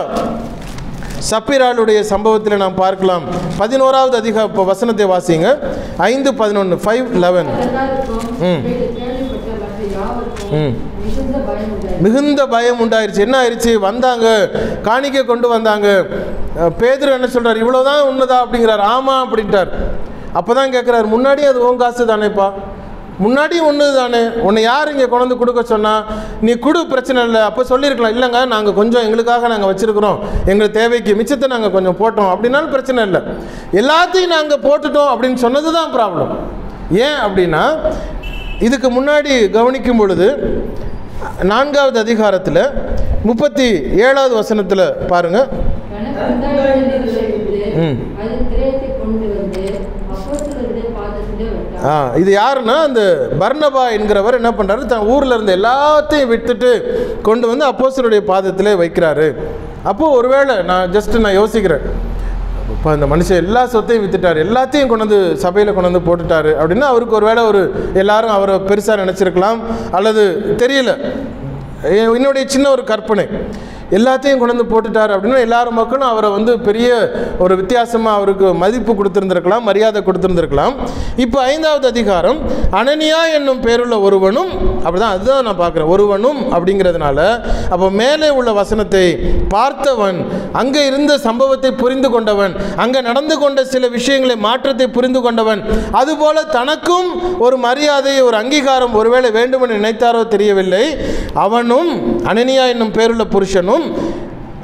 சப்பிராளுடைய சம்பவத்தில் நாம் பார்க்கலாம் பதினோராவது அதிக இப்போ வசனத்தை வாசிங்க ஐந்து பதினொன்று ஃபைவ் லெவன் எல்லாருக்கும் ம். இவைகள் கேள்விப்பட்ட மற்ற யாவருக்கும் ம். மிகுந்த பயம் உண்டாயிற்று. மிகுந்த பயம் உண்டாயிருச்சு என்ன ஆயிடுச்சு வந்தாங்க காணிக்கை கொண்டு வந்தாங்க அஹ் பேதுரு என்ன சொல்றார் இவ்வளவுதான் உண்மைதா அப்படிங்கிறார் ஆமா அப்படின்ட்டார் அப்பதான் கேட்குறாரு முன்னாடி அது உன் காசு தானேப்பா முன்னாடி ஒன்று தானே உன்னை யார் இங்கே கொண்டு கொடுக்க சொன்னா நீ கொடு பிரச்சனை இல்லை அப்போ சொல்லியிருக்கலாம் இல்லைங்க நாங்கள் கொஞ்சம் எங்களுக்காக நாங்கள் வச்சுருக்குறோம் எங்கள் தேவைக்கு மிச்சத்தை நாங்கள் கொஞ்சம் போட்டோம் அப்படின்னாலும் பிரச்சனை இல்லை எல்லாத்தையும் நாங்கள் போட்டுட்டோம் அப்படின்னு சொன்னது தான் ப்ராப்ளம் ஏன் அப்படின்னா இதுக்கு முன்னாடி கவனிக்கும் பொழுது நான்காவது அதிகாரத்தில் முப்பத்தி ஏழாவது வசனத்தில் பாருங்கள் கணக்கு உண்டாயிருந்ததை விட்டு ம். அது கிரயத்தை கொண்டு வந்து அப்போஸ்தலருடைய பாதத்திலே வைத்தார் ஆ இது யாருன்னா அந்த பர்னபா என்கிறவர் என்ன பண்ணுறாரு தன் ஊரில் இருந்த எல்லாத்தையும் விட்டுட்டு கொண்டு வந்து அப்போஸ்தலருடைய பாதத்திலே வைக்கிறாரு அப்போது ஒருவேளை நான் ஜஸ்ட் நான் யோசிக்கிறேன் இப்போ அந்த மனுஷன் எல்லா சொத்தையும் வித்துட்டார் எல்லாத்தையும் கொண்டு வந்து சபையில் கொண்டு வந்து போட்டுட்டாரு அப்படின்னா அவருக்கு ஒருவேளை ஒரு எல்லாரும் அவரை பெருசாக நினச்சிருக்கலாம் அல்லது தெரியல எ- என்னுடைய சின்ன ஒரு கற்பனை எல்லாத்தையும் கொண்டு வந்து போட்டுட்டார் அப்படின்னா எல்லாரும் மக்களும் அவரை வந்து பெரிய ஒரு வித்தியாசமாக அவருக்கு மதிப்பு கொடுத்துருந்துருக்கலாம் மரியாதை கொடுத்துருந்துருக்கலாம் இப்போ ஐந்தாவது அதிகாரம் அனனியா என்னும் பேருள்ள ஒருவனும் அப்படிதான் அதுதான் நான் பார்க்குறேன் ஒருவனும் அப்படிங்கிறதுனால அப்போ மேலே உள்ள வசனத்தை பார்த்தவன் அங்கே இருந்த சம்பவத்தை புரிந்து கொண்டவன் அங்கே நடந்து கொண்ட சில விஷயங்களை மாற்றத்தை புரிந்து கொண்டவன் அதுபோல தனக்கும் ஒரு மரியாதை ஒரு அங்கீகாரம் ஒருவேளை வேண்டுமென்று நினைத்தாரோ தெரியவில்லை அவனும் அனனியா என்னும் பேருள்ள புருஷனும்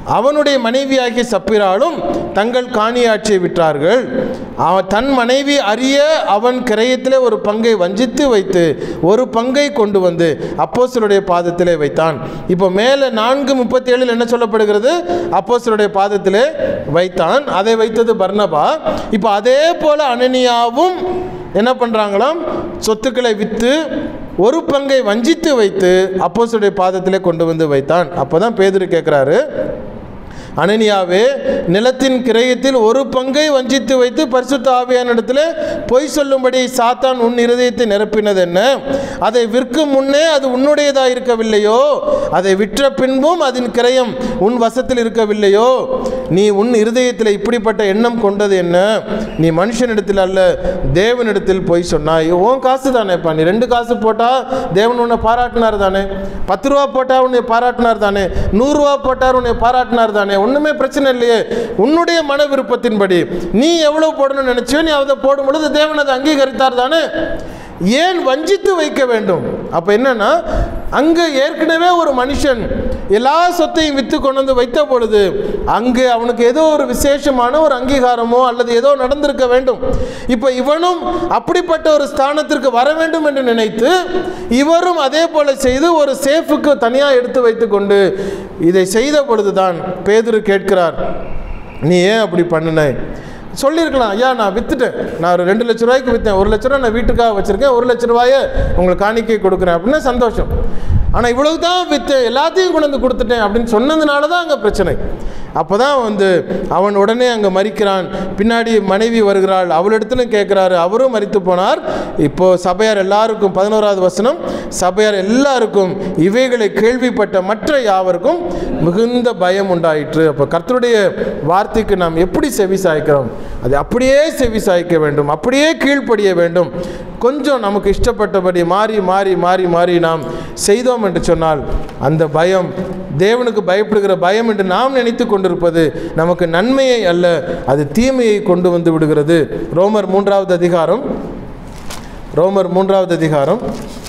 அவனுடைய மனைவியாகிய சப்பிராலும் தங்கள் காணியாட்சியை விற்றார்கள் அவன் தன் மனைவி அறிய அவன் கிரயத்திலே ஒரு பங்கை வஞ்சித்து வைத்து ஒரு பங்கை கொண்டு வந்து அப்போஸ்தலருடைய பாதத்திலே வைத்தான் இப்போ மேலே நான்கு முப்பத்தி ஏழில் என்ன சொல்லப்படுகிறது அப்போஸ்தலருடைய பாதத்திலே வைத்தான் அதை வைத்தது பர்னபா இப்போ அதே போல அனனியாவும் என்ன பண்ணுறாங்களாம் சொத்துக்களை விற்று ஒரு பங்கை வஞ்சித்து வைத்து அப்போஸ்தலருடைய பாதத்திலே கொண்டு வந்து வைத்தான் அப்போ தான் பேதுரு கேட்குறாரு அனனியாவே நிலத்தின் கிரயத்தில் ஒரு பங்கை வஞ்சித்து வைத்து பரிசுத்த ஆவியானிடத்தில் பொய் சொல்லும்படி சாத்தான் உன் இருதயத்தை நிரப்பினது என்ன அதை விற்கும் முன்னே அது உன்னுடையதாக இருக்கவில்லையோ அதை விற்ற பின்பும் அதன் கிரயம் உன் வசத்தில் இருக்கவில்லையோ நீ உன் இருதயத்தில் இப்படிப்பட்ட எண்ணம் கொண்டது என்ன நீ மனுஷனிடத்தில் அல்ல தேவனிடத்தில் பொய் சொன்னாய் உன் காசு தானேப்பா நீ ரெண்டு காசு போட்டால் தேவன் உன்னை பாராட்டினார் தானே பத்து ரூபா போட்டால் உன்னை பாராட்டினார் தானே நூறுரூவா போட்டார் உன்னை பாராட்டினார் தானே ஒன்றுமே பிரச்சனை இல்லையே உன்னுடைய மன விருப்பத்தின்படி நீ எவ்வளோ போடணும்னு நினச்சியோ நீ அதை போடும் பொழுது தேவன் அதை அங்கீகரித்தார் தானே ஏன் வஞ்சித்து வைக்க வேண்டும் அப்போ என்னன்னா அங்கே ஏற்கனவே ஒரு மனுஷன் எல்லா சொத்தையும் விற்று கொண்டு வந்து வைத்த பொழுது அங்கே அவனுக்கு ஏதோ ஒரு விசேஷமான ஒரு அங்கீகாரமோ அல்லது ஏதோ நடந்திருக்க வேண்டும் இப்போ இவனும் அப்படிப்பட்ட ஒரு ஸ்தானத்திற்கு வர வேண்டும் என்று நினைத்து இவரும் அதே போல செய்து ஒரு சேஃபுக்கு தனியாக எடுத்து வைத்துக்கொண்டு இதை செய்த பொழுதுதான் பேதுரு கேட்கிறார் நீ ஏன் அப்படி பண்ணின சொல்லியிருக்கலாம் ஐயா நான் விற்றுட்டேன் நான் ஒரு ரெண்டு லட்ச ரூபாய்க்கு விற்றேன் ஒரு லட்ச ரூபா நான் வீட்டுக்காக வச்சுருக்கேன் ஒரு லட்ச ரூபாயை உங்களுக்கு காணிக்கை கொடுக்குறேன் அப்படின்னு சந்தோஷம் ஆனால் இவ்வளவு தான் விற்றேன் எல்லாத்தையும் கொண்டு வந்து கொடுத்துட்டேன் அப்படின்னு சொன்னதுனால தான் அங்கே பிரச்சனை அப்போ தான் வந்து அவன் உடனே அங்கே மறிக்கிறான் பின்னாடி மனைவி வருகிறாள் அவளிடத்துலையும் கேட்குறாரு அவரும் மறித்து போனார் இப்போ சபையார் எல்லாருக்கும் பதினோராவது வசனம் சபையார் எல்லாருக்கும் இவைகளை கேள்விப்பட்ட மற்ற யாவருக்கும் மிகுந்த பயம் உண்டாயிற்று அப்போ கர்த்தருடைய வார்த்தைக்கு நாம் எப்படி செவி சாய்க்கிறோம் அது அப்படியே செவி சாய்க்க வேண்டும் அப்படியே கீழ்ப்படிய வேண்டும் கொஞ்சம் நமக்கு இஷ்டப்பட்டபடி மாறி மாறி மாறி மாறி நாம் செய்தோம் என்று சொன்னால் அந்த பயம் தேவனுக்கு பயப்படுகிற பயம் என்று நாம் நினைத்து கொண்டிருப்பது நமக்கு நன்மையை அல்ல அது தீமையை கொண்டு வந்து விடுகிறது ரோமர் மூன்றாவது அதிகாரம் ரோமர் மூன்றாவது அதிகாரம்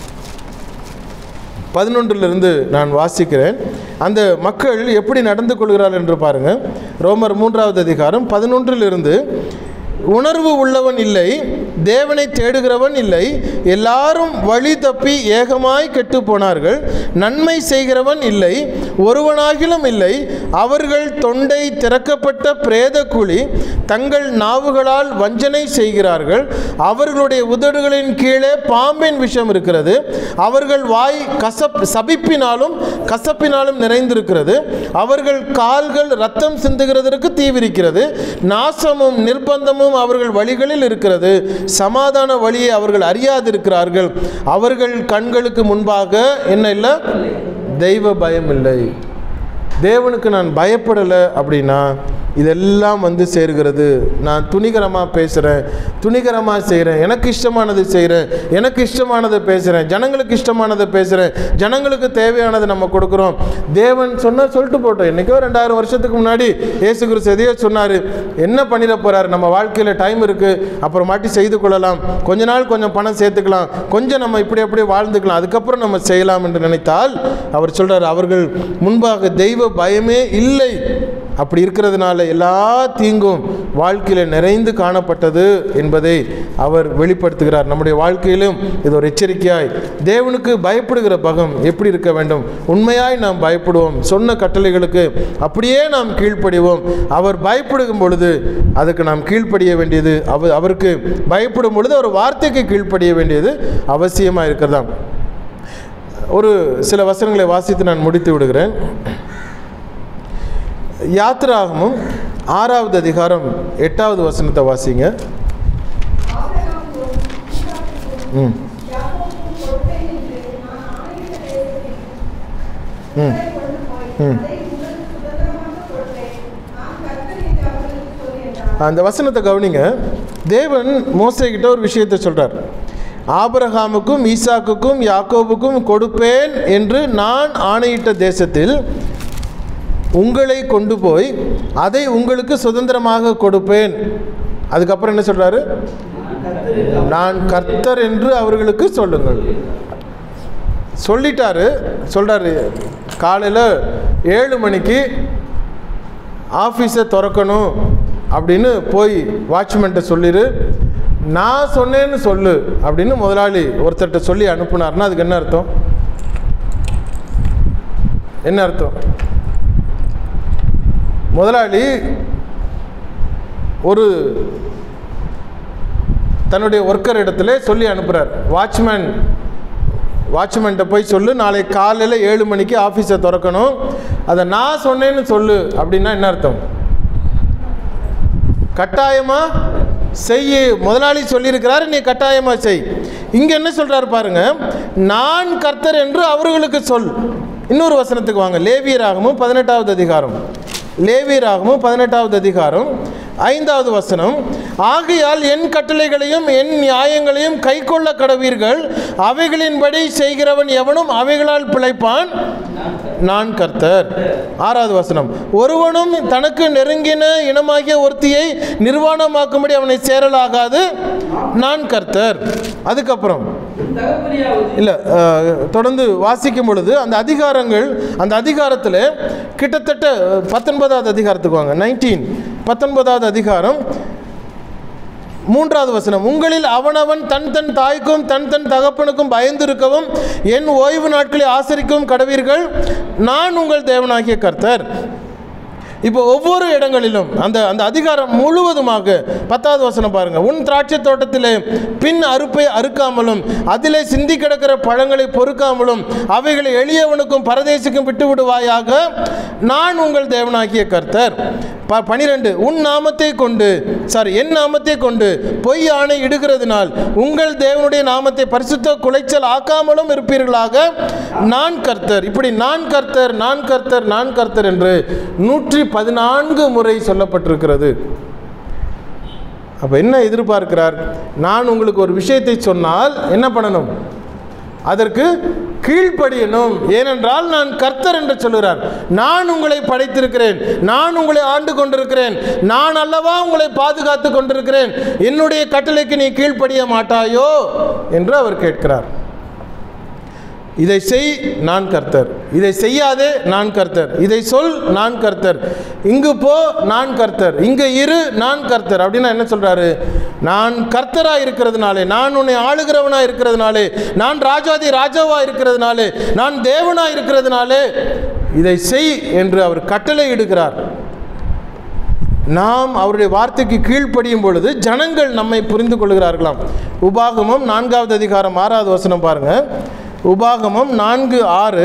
பதினொன்றிலிருந்து நான் வாசிக்கிறேன் அந்த மக்கள் எப்படி நடந்து கொள்கிறார்கள் என்று பாருங்கள் ரோமர் மூன்றாவது அதிகாரம் பதினொன்றிலிருந்து உணர்வு உள்ளவன் இல்லை தேவனை தேடுகிறவன் இல்லை எல்லாரும் வழி தப்பி ஏகமாய் கெட்டு போனார்கள் நன்மை செய்கிறவன் இல்லை ஒருவனாகிலும் இல்லை அவர்கள் தொண்டை திறக்கப்பட்ட பிரேத குழி தங்கள் நாவுகளால் வஞ்சனை செய்கிறார்கள் அவர்களுடைய உதடுகளின் கீழே பாம்பின் விஷம் இருக்கிறது அவர்கள் வாய் கசப் சபிப்பினாலும் கசப்பினாலும் நிறைந்திருக்கிறது அவர்கள் கால்கள் ரத்தம் சிந்துகிறதற்கு தீவிரிக்கிறது நாசமும் நிர்பந்தமும் அவர்கள் வழிகளில் இருக்கிறது சமாதான வழியை அவர்கள் அறியாதிருக்கிறார்கள் அவர்கள் கண்களுக்கு முன்பாக என்ன இல்லை தெய்வ பயம் இல்லை தேவனுக்கு நான் பயப்படலை அப்படின்னா இதெல்லாம் வந்து சேர்கிறது நான் துணிகரமாக பேசுகிறேன் துணிகரமாக செய்கிறேன் எனக்கு இஷ்டமானது செய்கிறேன் எனக்கு இஷ்டமானதை பேசுகிறேன் ஜனங்களுக்கு இஷ்டமானதை பேசுகிறேன் ஜனங்களுக்கு தேவையானதை நம்ம கொடுக்குறோம் தேவன் சொன்னால் சொல்லிட்டு போட்டோம் என்றைக்கோ ரெண்டாயிரம் வருஷத்துக்கு முன்னாடி இயேசு கிறிஸ்து எதையோ சொன்னார் என்ன பண்ணிட போகிறார் நம்ம வாழ்க்கையில் டைம் இருக்குது அப்புறமாட்டி செய்து கொள்ளலாம் கொஞ்ச நாள் கொஞ்சம் பணம் சேர்த்துக்கலாம் கொஞ்சம் நம்ம இப்படி அப்படியே வாழ்ந்துக்கலாம் அதுக்கப்புறம் நம்ம செய்யலாம் என்று நினைத்தால் அவர் சொல்கிறார் அவர்கள் முன்பாக தெய்வ பயமே இல்லை அப்படி இருக்கிறதுனால எல்லா தீங்கும் வாழ்க்கையில் நிறைந்து காணப்பட்டது என்பதை அவர் வெளிப்படுத்துகிறார் நம்முடைய வாழ்க்கையிலும் இது ஒரு எச்சரிக்கையாய் தேவனுக்கு பயப்படுகிற பகம் எப்படி இருக்க வேண்டும் உண்மையாய் நாம் பயப்படுவோம் சொன்ன கட்டளைகளுக்கு அப்படியே நாம் கீழ்ப்படிவோம் அவர் பயப்படுகும் பொழுது அதுக்கு நாம் கீழ்ப்படிய வேண்டியது அவர் அவருக்கு பயப்படும் பொழுது அவர் வார்த்தைக்கு கீழ்ப்படிய வேண்டியது அவசியமாக இருக்கிறதாம் ஒரு சில வசனங்களை வாசித்து நான் முடித்து விடுகிறேன் யாத்திராகமும் ஆறாவது அதிகாரம் எட்டாவது வசனத்தை வாசிங்க ம் ம் ம் அந்த வசனத்தை கவனிங்க தேவன் மோசைக்கிட்ட ஒரு விஷயத்தை சொல்கிறார் ஆபிரகாமுக்கும் ஈசாக்குக்கும் யாக்கோபுக்கும் கொடுப்பேன் என்று நான் ஆணையிட்ட தேசத்தில் உங்களை கொண்டு போய் அதை உங்களுக்கு சுதந்திரமாக கொடுப்பேன் அதுக்கப்புறம் என்ன சொல்றாரு நான் கர்த்தர் என்று அவர்களுக்கு சொல்லுங்கள் சொல்லிட்டாரு சொல்றாரு காலையில் ஏழு மணிக்கு ஆஃபீஸை திறக்கணும் அப்படின்னு போய் வாட்ச்மேன்ட்ட சொல்லிடு நான் சொன்னேன்னு சொல்லு அப்படின்னு முதலாளி ஒருத்தர்கிட்ட சொல்லி அனுப்புனார்னா அதுக்கு என்ன அர்த்தம் என்ன அர்த்தம் முதலாளி ஒரு தன்னுடைய ஒர்க்கர் இடத்துல சொல்லி அனுப்புகிறார் வாட்ச்மேன் வாட்ச்மேன்ட்ட போய் சொல்லு நாளை காலையில் ஏழு மணிக்கு ஆஃபீஸை திறக்கணும் அதை நான் சொன்னேன்னு சொல்லு அப்படின்னா என்ன அர்த்தம் கட்டாயமா செய்ய முதலாளி சொல்லியிருக்கிறாரு நீ கட்டாயமா செய் இங்க என்ன சொல்றாரு பாருங்க நான் கர்த்தர் என்று அவர்களுக்கு சொல் இன்னொரு வசனத்துக்கு வாங்க லேவியராகமும் பதினெட்டாவது அதிகாரம் லேவியராகமும் பதினெட்டாவது அதிகாரம் ஐந்தாவது வசனம் ஆகையால் என் கட்டளைகளையும் என் நியாயங்களையும் கைக்கொள்ள கடவீர்கள் அவைகளின்படி செய்கிறவன் எவனும் அவைகளால் பிழைப்பான் நான் கர்த்தர் ஆறாவது வசனம் ஒருவனும் தனக்கு நெருங்கின இனமாகிய ஒருத்தியை நிர்வாணமாக்கும்படி அவனை சேரலாகாது நான் கர்த்தர் அதுக்கப்புறம் இல்லை தொடர்ந்து வாசிக்கும் பொழுது அந்த அதிகாரங்கள் அந்த அதிகாரத்தில் கிட்டத்தட்ட பத்தொன்பதாவது அதிகாரத்துக்கு வாங்க நைன்டீன் பத்தொன்பதாவது அதிகாரம் மூன்றாவது வசனம் உங்களில் அவனவன் தன் தன் தாய்க்கும் தன் தன் தகப்பனுக்கும் பயந்திருக்கவும் என் ஓய்வு நாட்களை ஆசரிக்கவும் கடவீர்கள் நான் உங்கள் தேவனாகிய கர்த்தர் இப்போ ஒவ்வொரு இடங்களிலும் அந்த அந்த அதிகாரம் முழுவதுமாக பத்தாவது வசனம் பாருங்க உன் திராட்சை தோட்டத்திலே பின் அறுப்பை அறுக்காமலும் அதிலே சிந்தி கிடக்கிற பழங்களை பொறுக்காமலும் அவைகளை எளியவனுக்கும் பரதேசிக்கும் விட்டு விடுவாயாக நான் உங்கள் தேவனாகிய கர்த்தர் ப பனிரெண்டு உன் நாமத்தை கொண்டு சாரி என் நாமத்தை கொண்டு பொய் ஆணை இடுகிறதுனால் உங்கள் தேவனுடைய நாமத்தை பரிசுத்த குலைச்சல் ஆக்காமலும் இருப்பீர்களாக நான் கர்த்தர் இப்படி நான் கர்த்தர் நான் கர்த்தர் நான் கர்த்தர் என்று நூற்றி பதினான்கு முறை சொல்லப்பட்டிருக்கிறது அப்போ என்ன எதிர்பார்க்கிறார் நான் உங்களுக்கு ஒரு விஷயத்தை சொன்னால் என்ன பண்ணணும் அதற்கு கீழ்ப்படியணும் ஏனென்றால் நான் கர்த்தர் என்று சொல்கிறார் நான் உங்களை படைத்திருக்கிறேன் நான் உங்களை ஆண்டு கொண்டிருக்கிறேன் நான் அல்லவா உங்களை பாதுகாத்து கொண்டிருக்கிறேன் என்னுடைய கட்டளைக்கு நீ கீழ்ப்படிய மாட்டாயோ என்று அவர் கேட்கிறார் இதை செய் நான் கர்த்தர் இதை செய்யாதே நான் கர்த்தர் இதை சொல் நான் கர்த்தர் இங்கு போ நான் கர்த்தர் இங்க இரு நான் கர்த்தர் அப்படின்னா என்ன சொல்றாரு நான் கர்த்தரா இருக்கிறதுனாலே நான் உன்னை ஆளுகிறவனா இருக்கிறதுனாலே நான் ராஜாதி ராஜாவா இருக்கிறதுனாலே நான் தேவனா இருக்கிறதுனாலே இதை செய் என்று அவர் கட்டளை இடுகிறார் நாம் அவருடைய வார்த்தைக்கு கீழ்ப்படியும் பொழுது ஜனங்கள் நம்மை புரிந்து கொள்கிறார்களாம் உபாகமம் நான்காவது அதிகாரம் ஆறாவது வசனம் பாருங்க உபாகமம் நான்கு ஆறு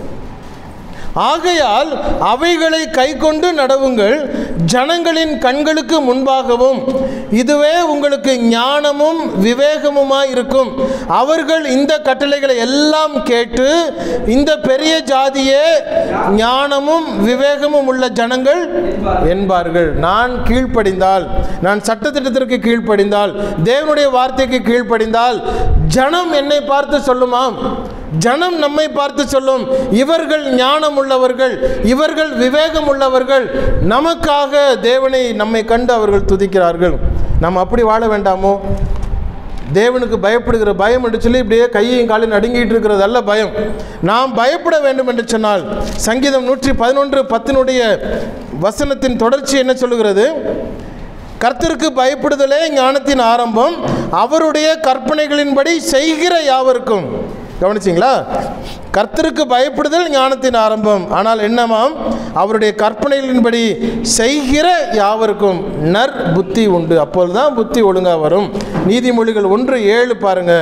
ஆகையால் அவைகளை கைக்கொண்டு நடவுங்கள் ஜனங்களின் கண்களுக்கு முன்பாகவும் இதுவே உங்களுக்கு ஞானமும் விவேகமுமாய் இருக்கும் அவர்கள் இந்த கட்டளைகளை எல்லாம் கேட்டு இந்த பெரிய ஜாதியே ஞானமும் விவேகமும் உள்ள ஜனங்கள் என்பார்கள் நான் கீழ்ப்படிந்தால் நான் சட்டத்திட்டத்திற்கு கீழ்ப்படிந்தால் தேவனுடைய வார்த்தைக்கு கீழ்ப்படிந்தால் ஜனம் என்னை பார்த்து சொல்லுமாம் ஜனம் நம்மை பார்த்து சொல்லும் இவர்கள் ஞானம் உள்ளவர்கள் இவர்கள் விவேகம் உள்ளவர்கள் நமக்காக தேவனை நம்மை கண்டு அவர்கள் துதிக்கிறார்கள் நாம் அப்படி வாழ வேண்டாமோ தேவனுக்கு பயப்படுகிற பயம் என்று சொல்லி இப்படியே கையையும் காலையும் நடுங்கிட்டு இருக்கிறது அல்ல பயம் நாம் பயப்பட வேண்டும் என்று சொன்னால் சங்கீதம் நூற்றி பதினொன்று பத்தினுடைய வசனத்தின் தொடர்ச்சி என்ன சொல்லுகிறது கர்த்தருக்கு பயப்படுதலே ஞானத்தின் ஆரம்பம் அவருடைய கற்பனைகளின்படி செய்கிற யாவருக்கும் கவனிச்சிங்களா கர்த்தருக்கு பயப்படுதல் ஞானத்தின் ஆரம்பம் ஆனால் என்னமாம் அவருடைய கற்பனைகளின்படி செய்கிற யாவருக்கும் நற் புத்தி உண்டு அப்பொழுதுதான் புத்தி ஒழுங்காக வரும் நீதிமொழிகள் ஒன்று ஏழு பாருங்க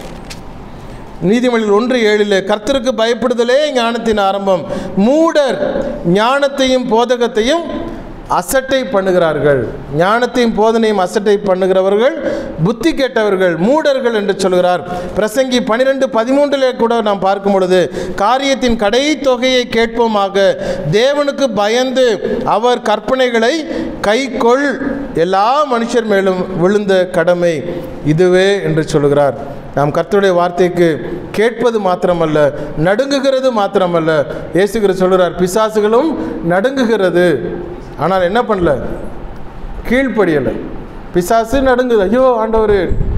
நீதிமொழிகள் ஒன்று ஏழில் கர்த்தருக்கு பயப்படுதலே ஞானத்தின் ஆரம்பம் மூடர் ஞானத்தையும் போதகத்தையும் அசட்டை பண்ணுகிறார்கள் ஞானத்தையும் போதனையும் அசட்டை பண்ணுகிறவர்கள் புத்தி கெட்டவர்கள் மூடர்கள் என்று சொல்கிறார் பிரசங்கி பனிரெண்டு பதிமூன்றிலே கூட நாம் பார்க்கும் பொழுது காரியத்தின் கடை தொகையை கேட்போமாக தேவனுக்கு பயந்து அவர் கற்பனைகளை கைக்கொள் எல்லா மனுஷர் மேலும் விழுந்த கடமை இதுவே என்று சொல்கிறார் நாம் கர்த்தருடைய வார்த்தைக்கு கேட்பது மாத்திரமல்ல நடுங்குகிறது மாத்திரமல்ல இயேசுகிற சொல்கிறார் பிசாசுகளும் நடுங்குகிறது ஆனால் என்ன பண்ணல கீழ்ப்படியலை பிசாசு நடுங்குது ஐயோ ஆண்டவர்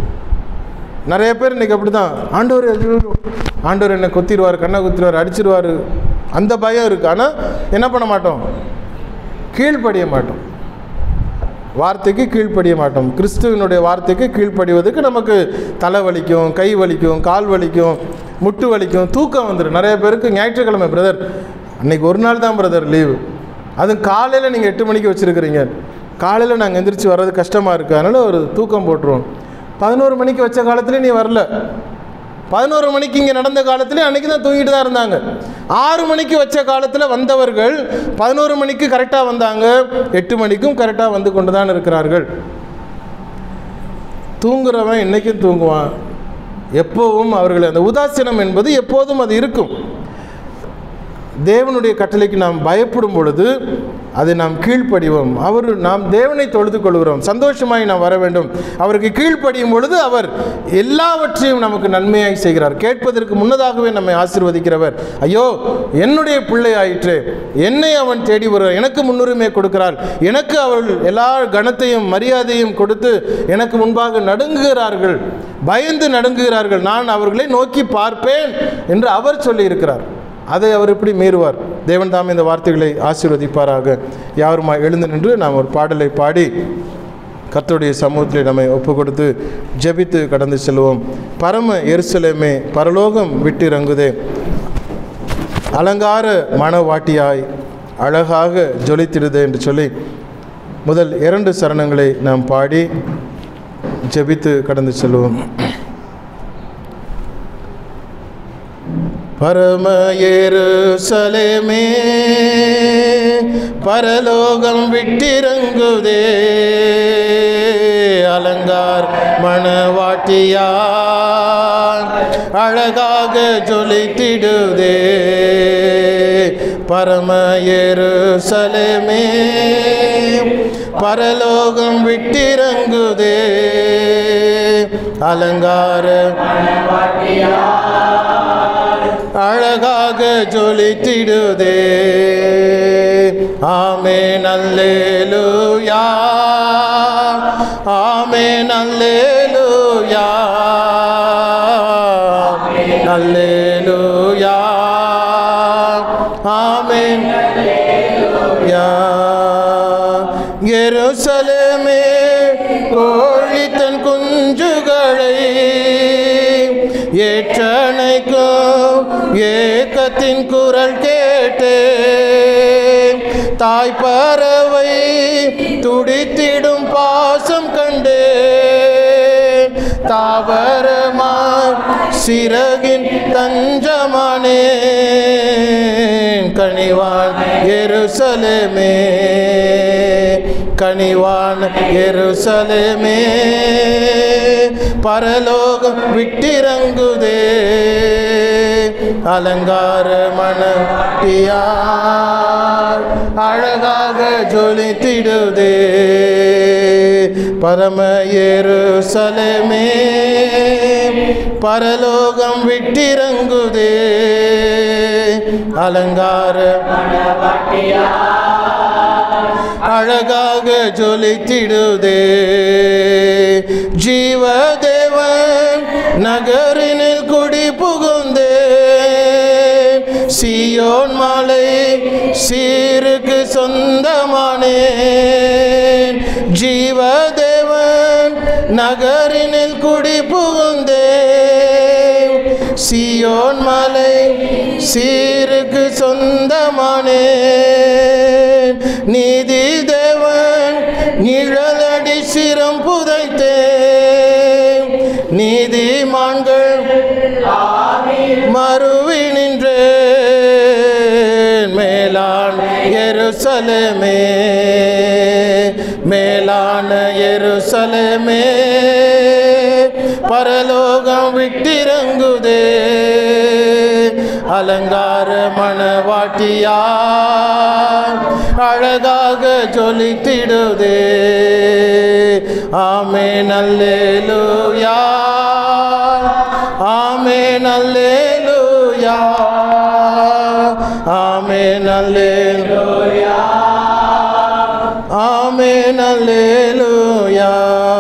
நிறைய பேர் இன்றைக்கி அப்படி தான் ஆண்டவர் ஐயோ ஆண்டவர் என்னை கொத்திடுவார் கண்ணை குத்திடுவார் அடிச்சிடுவார் அந்த பயம் இருக்குது ஆனால் என்ன பண்ண மாட்டோம் கீழ்ப்படிய மாட்டோம் வார்த்தைக்கு கீழ்ப்படிய மாட்டோம் கிறிஸ்துவனுடைய வார்த்தைக்கு கீழ்ப்படிவதற்கு நமக்கு தலை வலிக்கும் கை வலிக்கும் கால் வலிக்கும் முட்டு வலிக்கும் தூக்கம் வந்துடும் நிறைய பேருக்கு ஞாயிற்றுக்கிழமை பிரதர் அன்னைக்கு ஒரு நாள் தான் பிரதர் லீவு அதுவும் காலையில் நீங்கள் எட்டு மணிக்கு வச்சுருக்கிறீங்க காலையில் நாங்கள் எந்திரிச்சு வர்றது கஷ்டமாக இருக்குது அதனால் ஒரு தூக்கம் போட்டுருவோம் பதினோரு மணிக்கு வச்ச காலத்துலேயும் நீ வரல பதினோரு மணிக்கு இங்கே நடந்த காலத்துல அன்றைக்கி தான் தூங்கிட்டு தான் இருந்தாங்க ஆறு மணிக்கு வச்ச காலத்தில் வந்தவர்கள் பதினோரு மணிக்கு கரெக்டாக வந்தாங்க எட்டு மணிக்கும் கரெக்டாக வந்து கொண்டு தான் இருக்கிறார்கள் தூங்குறவன் என்றைக்கும் தூங்குவான் எப்போவும் அவர்கள் அந்த உதாசீனம் என்பது எப்போதும் அது இருக்கும் தேவனுடைய கட்டளைக்கு நாம் பயப்படும் பொழுது அதை நாம் கீழ்ப்படிவோம் அவர் நாம் தேவனை தொழுது கொள்கிறோம் சந்தோஷமாய் நாம் வர வேண்டும் அவருக்கு கீழ்ப்படியும் பொழுது அவர் எல்லாவற்றையும் நமக்கு நன்மையாய் செய்கிறார் கேட்பதற்கு முன்னதாகவே நம்மை ஆசீர்வதிக்கிறவர் ஐயோ என்னுடைய பிள்ளை ஆயிற்று என்னை அவன் தேடி வருவார் எனக்கு முன்னுரிமை கொடுக்கிறார் எனக்கு அவர்கள் எல்லா கணத்தையும் மரியாதையும் கொடுத்து எனக்கு முன்பாக நடுங்குகிறார்கள் பயந்து நடுங்குகிறார்கள் நான் அவர்களை நோக்கி பார்ப்பேன் என்று அவர் சொல்லியிருக்கிறார் அதை அவர் எப்படி மீறுவார் தேவன் தாமே இந்த வார்த்தைகளை ஆசீர்வதிப்பாராக யாருமா எழுந்து நின்று நாம் ஒரு பாடலை பாடி கர்த்தருடைய சமூகத்தில் நம்மை ஒப்பு கொடுத்து ஜெபித்து கடந்து செல்வோம் பரம எருசலேமே பரலோகம் விட்டிறங்குதே அலங்கார மனவாட்டியாய் அழகாக ஜொலித்திடுதே என்று சொல்லி முதல் இரண்டு சரணங்களை நாம் பாடி ஜெபித்து கடந்து செல்வோம் பரம எருசலேமே பரலோகம் விட்டிறங்குதே அலங்கார் மணவாட்டியா அழகாக ஜொலித்திடுதே பரம எருசலேமே பரலோகம் விட்டிறங்குதே அலங்கார அழகாக ஜொலித்திடுதே ஆமே நல்லேலூயா ஆமே நல்லேலூயா நல்லேலூயா ஆமே யா எருசலேமே கோழி தன் குஞ்சுகளை ஏற்றணைக்கும் ஏக்கத்தின் குரல் கேட்டே தாய் பறவை துடித்திடும் பாசம் கண்டே தாவரமாய் சிறகின் தஞ்சமானே கனிவான் எருசலேமே கனிவான் எருசலேமே பரலோகம் விட்டிறங்குதே அலங்கார மணட்டியார் அழகாக ஜொலித்திடுதே பரம எருசலேமே பரலோகம் விட்டிறங்குதே அலங்கார அழகாக ஜொலித்திடுதே ஜீவதேவன் நகரினில் குடி புகுந்தே சியோன் மலை சீருக்கு சொந்தமானே ஜீவதேவன் நகரினில் குடி புகுந்தே சியோன் மலை சீருக்கு சொந்தமானே நீதி தேவன் நிழலடி சிரம் புதைத்தே நீதிமான்கள் மறுவி நின்றேன் மேலான் எருசலேமே மேலான எருசலேமே பரலோகம் விட்டிறங்குதே அலங்கார மணவாட்டியா அழகாக ஜொலித்திடுதே ஆமே நல்லேலூயா ஆமே நல்லேலூயா ஆமே நல்லேலூயா ஆமே நல்லேலூயா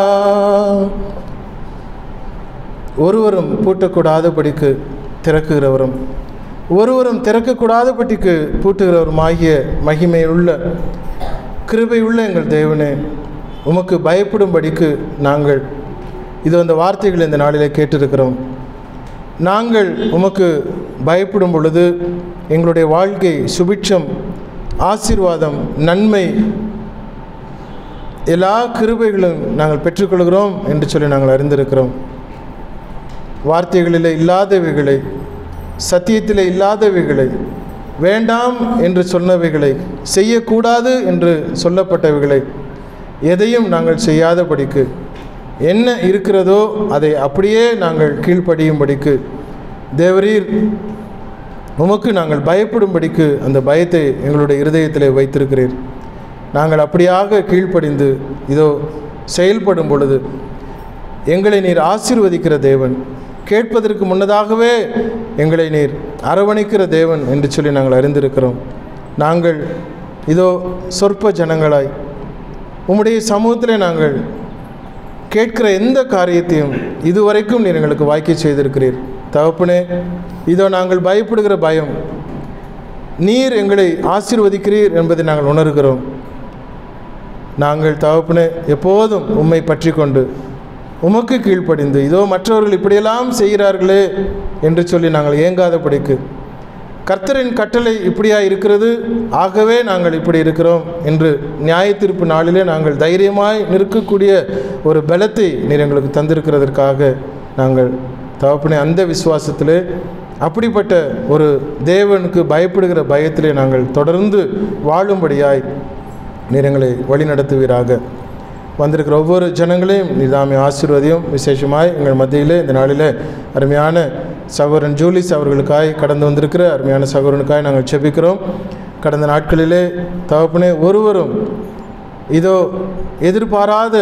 ஒருவரும் பூட்டக்கூடாதபடிக்கு திறக்குகிறவரும் ஒருவரும் திறக்கக்கூடாதபடிக்கு பூட்டுகிறவரும் ஆகிய மகிமையுள்ள கிருபையுள்ள எங்கள் தேவனே உமக்கு பயப்படும்படிக்கு நாங்கள் இது அந்த வார்த்தைகள் இந்த நாளிலே கேட்டிருக்கிறோம் நாங்கள் உமக்கு பயப்படும் பொழுது எங்களுடைய வாழ்க்கை சுபிட்சம் ஆசீர்வாதம் நன்மை எல்லா கிருபைகளும் நாங்கள் பெற்றுக்கொள்கிறோம் என்று சொல்லி நாங்கள் அறிந்திருக்கிறோம் வார்த்தைகளில் இல்லாதவைகளை சத்தியத்தில் இல்லாதவைகளை வேண்டாம் என்று சொன்னவைகளை செய்யக்கூடாது என்று சொல்லப்பட்டவைகளை எதையும் நாங்கள் செய்யாதபடிக்கு என்ன இருக்கிறதோ அதை அப்படியே நாங்கள் கீழ்ப்படியும்படிக்கு தேவரீர் உமக்கு நாங்கள் பயப்படும்படிக்கு அந்த பயத்தை எங்களுடைய இருதயத்தில் வைத்திருக்கிறீர் நாங்கள் அப்படியாக கீழ்ப்படிந்து இதோ செயல்படும் பொழுது எங்களை நீர் ஆசீர்வதிக்கிற தேவன் கேட்பதற்கு முன்னதாகவே எங்களை நீர் அரவணைக்கிற தேவன் என்று சொல்லி நாங்கள் அறிந்திருக்கிறோம் நாங்கள் இதோ சொற்ப ஜனங்களாய் உம்முடைய சமூகத்தில் நாங்கள் கேட்கிற எந்த காரியத்தையும் இதுவரைக்கும் நீர் எங்களுக்கு வாய்க்க செய்திருக்கிறீர் தகப்பனே இதோ நாங்கள் பயப்படுகிற பயம் நீர் எங்களை ஆசீர்வதிக்கிறீர் என்பதை நாங்கள் உணர்கிறோம் நாங்கள் தகப்பனே எப்போதும் உம்மை பற்றி கொண்டு உமக்கு கீழ்ப்படிந்து இதோ மற்றவர்கள் இப்படியெல்லாம் செய்கிறார்களே என்று சொல்லி நாங்கள் ஏங்காதபடிக்கு கர்த்தரின் கட்டளை இப்படியா இருக்கிறது ஆகவே நாங்கள் இப்படி இருக்கிறோம் என்று நியாயத்தீர்ப்பு நாளிலே நாங்கள் தைரியமாய் நிற்கக்கூடிய ஒரு பலத்தை நீர் எங்களுக்கு தந்திருக்கிறதற்காக நாங்கள் தகப்பனே அந்த விசுவாசத்திலே அப்படிப்பட்ட ஒரு தேவனுக்கு பயப்படுகிற பயத்திலே நாங்கள் தொடர்ந்து வாழும்படியாய் நீர் எங்களை வழிநடத்துவீராக வந்திருக்கிற ஒவ்வொரு ஜனங்களையும் நிதாமி ஆசீர்வதியும் விசேஷமாய் எங்கள் மத்தியிலே இந்த நாளில் அருமையான சகோதரன் ஜூலிஸ் அவர்களுக்காய் கடந்து வந்திருக்கிற அருமையான சகோதரனுக்காய் நாங்கள் செபிக்கிறோம் கடந்த நாட்களிலே தகப்பனே ஒருவரும் இதோ எதிர்பாராத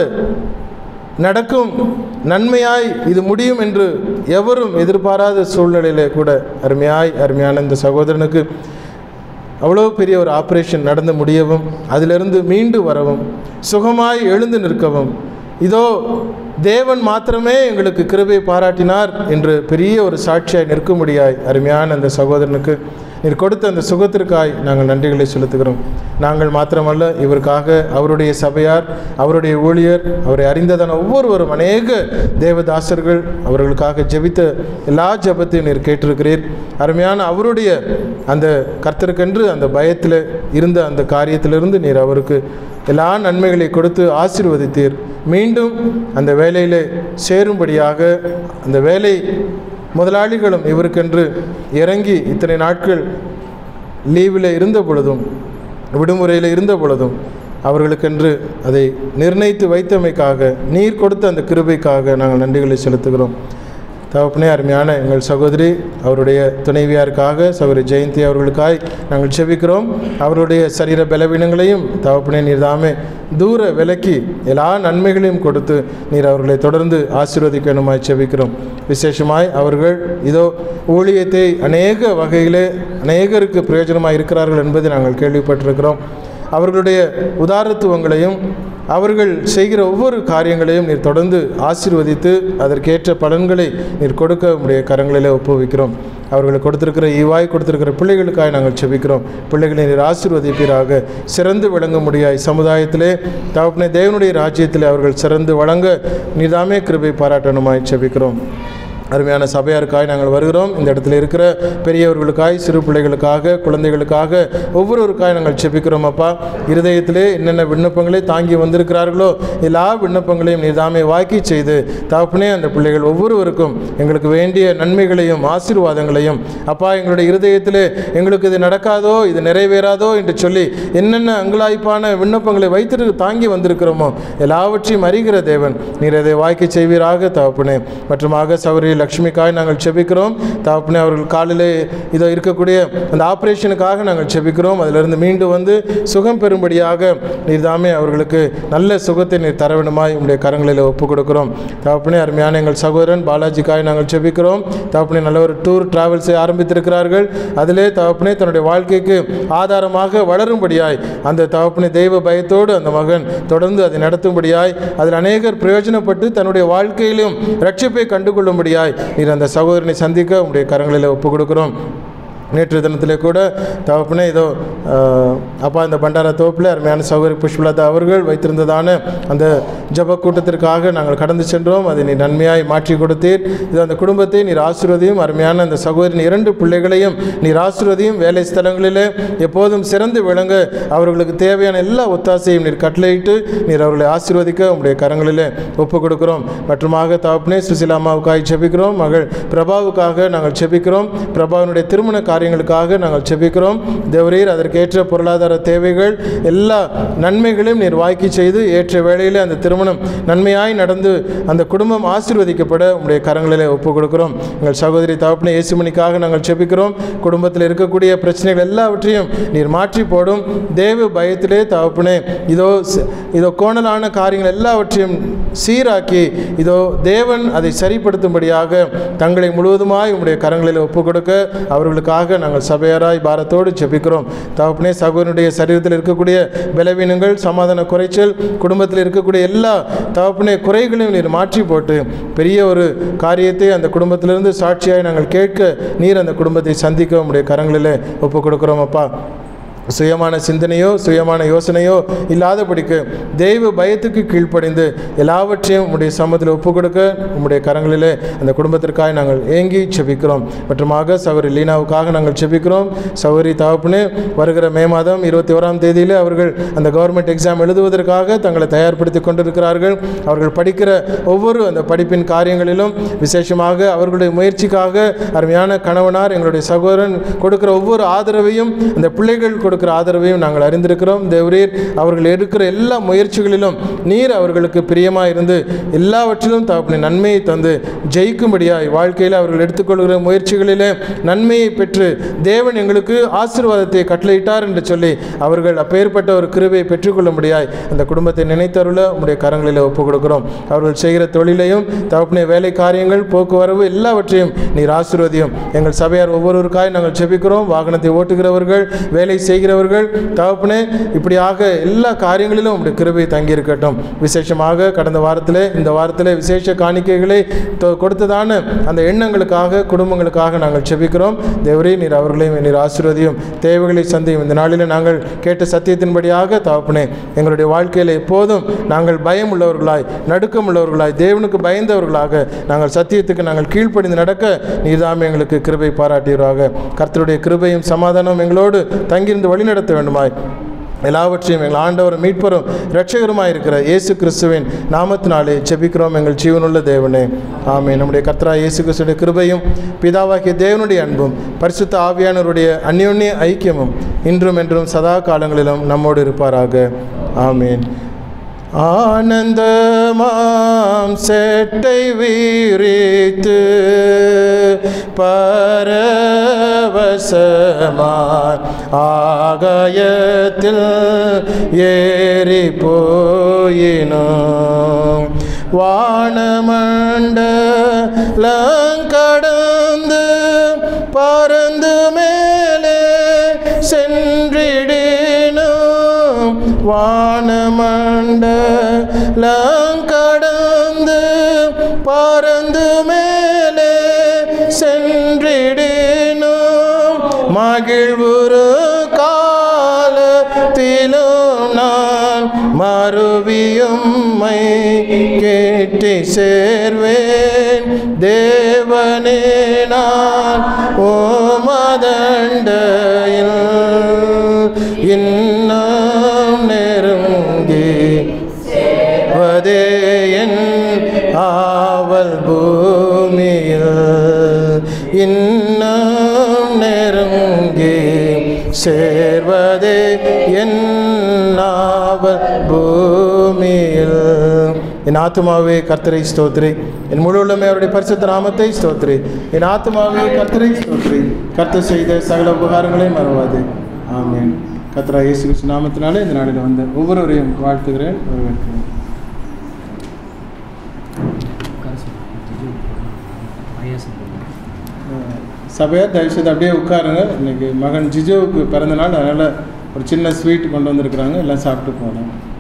நடக்கும் நன்மையாய் இது முடியும் என்று எவரும் எதிர்பாராத சூழ்நிலையிலே கூட அருமையாய் அருமையான இந்த சகோதரனுக்கு அவ்வளோ பெரிய ஒரு ஆப்ரேஷன் நடந்து முடியவும் அதிலிருந்து மீண்டு வரவும் சுகமாய் எழுந்து நிற்கவும் இதோ தேவன் மாத்திரமே எங்களுக்கு கிருபை பாராட்டினார் என்று பெரிய ஒரு சாட்சியாய் நிற்கும்படியாய் அருமையான அந்த சகோதரனுக்கு நீர் கொடுத்த அந்த சுகத்திற்காய் நாங்கள் நன்றிகளை செலுத்துகிறோம் நாங்கள் மாத்திரமல்ல இவருக்காக அவருடைய சபையார் அவருடைய ஊழியர் அவரை அறிந்ததான ஒவ்வொருவரும் அநேக தேவதாசர்கள் அவர்களுக்காக ஜெபித்த எல்லா ஜெபத்தையும் நீர் கேட்டிருக்கிறீர் அருமையான அவருடைய அந்த கர்த்தருக்கென்று அந்த பயத்தில் இருந்த அந்த காரியத்திலிருந்து நீர் அவருக்கு எல்லா நன்மைகளை கொடுத்து ஆசீர்வதித்தீர் மீண்டும் அந்த வேலையிலே சேரும்படியாக அந்த வேலை முதலாளிகளும் இவருக்கென்று இறங்கி இத்தனை நாட்கள் லீவில் இருந்த பொழுதும் விடுமுறையில் இருந்த பொழுதும் அவர்களுக்கென்று அதை நிர்ணயித்து வைத்தமைக்காக நீர் கொடுத்த அந்த கிருபைக்காக நாங்கள் நன்றிகளை செலுத்துகிறோம் தகப்பனே அருமையான எங்கள் சகோதரி அவருடைய துணைவியாருக்காக சகோதரி ஜெயந்தி அவர்களுக்காய் நாங்கள் செபிக்கிறோம் அவருடைய சரீர பலவீனங்களையும் தகப்பனே நீர் தாமே தூர விலக்கி எல்லா நன்மைகளையும் கொடுத்து நீர் அவர்களை தொடர்ந்து ஆசீர்வதிக்கணுமாய் செபிக்கிறோம் விசேஷமாய் அவர்கள் இதோ ஊழியத்தை அநேக வகையிலே அநேகருக்கு பிரயோஜனமாக இருக்கிறார்கள் என்பதை நாங்கள் கேள்விப்பட்டிருக்கிறோம் அவர்களுடைய உதாரத்துவங்களையும் அவர்கள் செய்கிற ஒவ்வொரு காரியங்களையும் நீர் தொடர்ந்து ஆசீர்வதித்து அதற்கேற்ற பலன்களை நீர் கொடுக்க உடைய கரங்களிலே ஒப்புவிக்கிறோம் அவர்களுக்கு கொடுத்திருக்கிற ஈவாய் கொடுத்திருக்கிற பிள்ளைகளுக்காக நாங்கள் செபிக்கிறோம் பிள்ளைகளை நீர் ஆசீர்வதிப்பீராக சிறந்து விளங்க முடியாய் சமுதாயத்திலே தகப்பனே தேவனுடைய ராஜ்யத்திலே அவர்கள் சிறந்து வழங்க நீதாமே கிருபை பாராட்டணுமாய் செபிக்கிறோம் அருமையான சபையாருக்காய் நாங்கள் வருகிறோம் இந்த இடத்துல இருக்கிற பெரியவர்களுக்காய் சிறு பிள்ளைகளுக்காக குழந்தைகளுக்காக ஒவ்வொருவருக்காய் நாங்கள் செபிக்கிறோம் அப்பா இருதயத்திலே என்னென்ன விண்ணப்பங்களை தாங்கி வந்திருக்கிறார்களோ எல்லா விண்ணப்பங்களையும் நீதாமே வாக்கி செய்து தகப்பனே அந்த பிள்ளைகள் ஒவ்வொருவருக்கும் எங்களுக்கு வேண்டிய நன்மைகளையும் ஆசீர்வாதங்களையும் அப்பா எங்களுடைய இருதயத்திலே எங்களுக்கு இது நடக்காதோ இது நிறைவேறாதோ என்று சொல்லி என்னென்ன அங்கலாய்ப்பான விண்ணப்பங்களை வைத்திரு தாங்கி வந்திருக்கிறோமோ எல்லாவற்றையும் அறிகிற தேவன் நீர் அதை வாய்க்க செய்வீராக தகப்பனே மற்றுமாக சௌரி லக்ஷ்மிக்காய் நாங்கள் செபிக்கிறோம் தகப்பனே அவர்கள் காலிலே இதோ இருக்கக்கூடிய அந்த ஆப்ரேஷனுக்காக நாங்கள் செபிக்கிறோம் அதிலிருந்து மீண்டு வந்து சுகம் பெறும்படியாக நீர் தாமே அவர்களுக்கு நல்ல சுகத்தை நீர் தர வேண்டுமாய் உங்களுடைய கரங்களில் ஒப்புக் கொடுக்கிறோம் தகப்பனே அருமையான எங்கள் சகோதரன் பாலாஜிக்காய் நாங்கள் செபிக்கிறோம் தகப்பனே நல்ல ஒரு டூர் டிராவல்ஸை ஆரம்பித்திருக்கிறார்கள் அதிலே தகப்பனே தன்னுடைய வாழ்க்கைக்கு ஆதாரமாக வளரும்படியாய் அந்த தகப்பனே தெய்வ பயத்தோடு அந்த மகன் தொடர்ந்து அதை நடத்தும்படியாய் அதில் அநேகர் பிரயோஜனப்பட்டு தன்னுடைய வாழ்க்கையிலும் ரட்சிப்பை கண்டுகொள்ளும்படியாய் நீர் அந்த சகோதரனை சந்திக்க உங்களுடைய கரங்களில் ஒப்புக் கொடுக்கிறோம் நேற்று தினத்திலே கூட தகப்பனே இதோ ஆஹ், அப்பா இந்த பண்டார தோப்பில் அருமையான சௌகரி புஷ்பலதா அவர்கள் வைத்திருந்ததான அந்த ஜப கூட்டத்திற்காக நாங்கள் கடந்து சென்றோம் அதை நீர் நன்மையாய் மாற்றி கொடுத்தீர் இது அந்த குடும்பத்தை நீர் ஆசீர்வதியும் அருமையான அந்த சகோதரின் இரண்டு பிள்ளைகளையும் நீர் ஆசீர்வதியும் வேலை ஸ்தலங்களிலே எப்போதும் சிறந்து விளங்க அவர்களுக்கு தேவையான எல்லா ஒத்தாசையும் நீர் கட்டளையிட்டு நீர் அவர்களை ஆசீர்வதிக்க உங்களுடைய கரங்களிலே ஒப்பு கொடுக்கிறோம் மற்றுமாக தகப்பனே சுசிலாமாவுக்காக செபிக்கிறோம் மகள் பிரபாவுக்காக நாங்கள் செபிக்கிறோம் பிரபாவினுடைய திருமண காரியங்களுக்காக நாங்கள் செபிக்கிறோம் தேவரீர் அதற்கேற்ற பொருளாதார தேவைகள் எல்லா நன்மைகளையும் நீர் வாய்க்கு செய்து ஏற்ற வேளையிலே அந்த திருமணம் நன்மையாய் நடந்து அந்த குடும்பம் ஆசீர்வதிக்கப்பட உங்களுடைய கரங்களிலே ஒப்பு கொடுக்கிறோம் எங்கள் சகோதரி தகப்பனே இயேசுமணிக்காக நாங்கள் செபிக்கிறோம் குடும்பத்தில் இருக்கக்கூடிய பிரச்சனைகள் எல்லாவற்றையும் நீர் மாற்றி போடும் தேவ பயத்திலே தகப்பனே இதோ ச- இதோ கோணலான காரியங்கள் எல்லாவற்றையும் சீராக்கி இதோ தேவன் அதை சரிப்படுத்தும்படியாக தங்களை முழுவதுமாய் உம்முடைய கரங்களில் ஒப்பு கொடுக்க அவர்களுக்காக நாங்கள் சபையாராய் பாரத்தோடு ஜெபிக்கிறோம் தகப்பனே சகோதரனுடைய சரீரத்தில் இருக்கக்கூடிய பலவீனங்கள் சமாதான குறைச்சல் குடும்பத்தில் இருக்கக்கூடிய எல்லா தகப்பனே குறைகளையும் நீர் மாற்றி போட்டு பெரிய ஒரு காரியத்தை அந்த குடும்பத்திலிருந்து சாட்சியாய் நாங்கள் கேட்க நீர் அந்த குடும்பத்தை சந்திக்க உம்முடைய கரங்களிலே ஒப்பு கொடுக்கிறோம் அப்பா சுயமான சிந்தனையோ சுயமான யோசனையோ இல்லாதபடிக்கு தெய்வ பயத்துக்கு கீழ்ப்படிந்து எல்லாவற்றையும் உம்முடைய சமூகத்தில் ஒப்புக் கொடுக்க உம்முடைய கரங்களிலே அந்த குடும்பத்திற்காக நாங்கள் ஏங்கி செபிக்கிறோம் மற்றுமாக சௌரி லீனாவுக்காக நாங்கள் செபிக்கிறோம் சௌரி தகப்பனு வருகிற மே மாதம் இருபத்தி ஓராம் தேதியிலே அவர்கள் அந்த கவர்மெண்ட் எக்ஸாம் எழுதுவதற்காக தங்களை தயார்படுத்தி கொண்டிருக்கிறார்கள் அவர்கள் படிக்கிற ஒவ்வொரு அந்த படிப்பின் காரியங்களிலும் விசேஷமாக அவர்களுடைய முயற்சிக்காக அருமையான கணவனார் எங்களுடைய சகோதரன் கொடுக்கிற ஒவ்வொரு ஆதரவையும் அந்த பிள்ளைகள் கொடுக்கிற ஆதரவையும் நாங்கள் அறிந்திருக்கிறோம் தேவரீர் அவர்கள் எடுக்கிற எல்லா முயற்சிகளிலும் நீர் அவர்களுக்கு பிரியமாக இருந்து எல்லாவற்றிலும் தகப்பனை நன்மையை தந்து ஜெயிக்கும்படியாய் வாழ்க்கையில் அவர்கள் எடுத்துக்கொள்கிற முயற்சிகளிலே நன்மையை பெற்று தேவன் எங்களுக்கு ஆசீர்வாதத்தை கட்டளையிட்டார் என்று சொல்லி அவர்கள் அப்பேற்பட்ட ஒரு கிருபையை பெற்றுக்கொள்ளும்படியாய் அந்த குடும்பத்தை நினைத்தருள உம்முடைய கரங்களில் ஒப்புக் கொடுக்கிறோம் அவர்கள் செய்கிற தொழிலையும் தகப்பனை வேலை காரியங்கள் போக்குவரவு எல்லாவற்றையும் நீர் ஆசீர்வதியும் எங்கள் சபையார் ஒவ்வொருவருக்காய் நாங்கள் செபிக்கிறோம் வாகனத்தை ஓட்டுகிறவர்கள் வேலை செய்கிறவர்கள் தகப்பனே இப்படியாக எல்லா காரியங்களிலும் உம்முடைய கிருபை தங்கியிருக்கட்டும் விசேஷமாக கடந்த வாரத்தில் இந்த வாரத்தில் விசேஷ காணிக்கைகளை தொ- கொடுத்ததான அந்த எண்ணங்களுக்காக குடும்பங்களுக்காக நாங்கள் செபிக்கிறோம் தேவரே நீர் அவர்களையும் நீர் ஆசீர்வதியும் தேவைகளை சந்தியும் இந்த நாளில் நாங்கள் கேட்ட சத்தியத்தின்படியாக தகப்பனே எங்களுடைய வாழ்க்கையில் எப்போதும் நாங்கள் பயம் உள்ளவர்களாய் நடுக்கம் உள்ளவர்களாய் தேவனுக்கு பயந்தவர்களாக நாங்கள் சத்தியத்துக்கு நாங்கள் கீழ்ப்படிந்து நடக்க நீர்தாம் எங்களுக்கு கிருபை பாராட்டுகிறாக கர்த்தருடைய கிருபையும் சமாதானம் எங்களோடு தங்கியிருந்து வழிநடத்த வேண்டுமாய் எல்லாவற்றையும் எங்கள் ஆண்டவர் மீட்பரும் இரட்சகருமாய் இருக்கிற இயேசு கிறிஸ்துவின் நாமத்தினாலே ஜெபிக்கிறோம் எங்கள் ஜீவனுள்ள தேவனே ஆமென் நம்முடைய கர்த்தரா இயேசு கிறிஸ்துடைய கிருபையும் பிதாவாகிய தேவனுடைய அன்பும் பரிசுத்த ஆவியானவருடைய அந்யோன்ய ஐக்கியமும் இன்றும் என்றும் சதா காலங்களிலும் நம்மோடு இருப்பாராக ஆமென் ஆனந்தமாம் செட்டை வீரித்து பரவசமாய் ஆகாயத்தில் ஏறி போயினோம் வானமண்டலங்கடந்து பறந்து மேலே சென்றிடினோம் வானமண்டலங்கடந்து பறந்து மேலே சென்றிடினோம் மகிழ்வுறு காலத்திலும் நான் மறுவியும் மை கேட்டி சேர்வேன் தேவனே நான் ஓமதண்டையில் இன்னும் நெருங்கி வதே என் ஆவல் பூமியில் இன்னும் நெருங்கி சேர்வதே என் ஆவல் பூமியில் என் ஆத்மாவே கர்த்தரை ஸ்தோத்ரி என் முழு உள்ளமே அவருடைய பரிசுத்த நாமத்தை ஸ்தோத்ரி என் ஆத்மாவே கர்த்தரை ஸ்தோத்ரி கர்த்தர் செய்த சகல உபகாரங்களையும் மறவாது ஆமென் கர்த்தரா இயேசு கிறிஸ்து நாமத்தினாலே இந்த நாளில் வந்த ஒவ்வொருவரையும் வாழ்த்துகிறேன் வரவேற்கிறேன் அஹ் சபையார் தயவுசெய்து அப்படியே உட்காருங்க இன்னைக்கு மகன் ஜிஜோவுக்கு பிறந்த நாள் அதனால் ஒரு சின்ன ஸ்வீட் கொண்டு வந்திருக்கிறாங்க எல்லாம் சாப்பிட்டு போகலாம்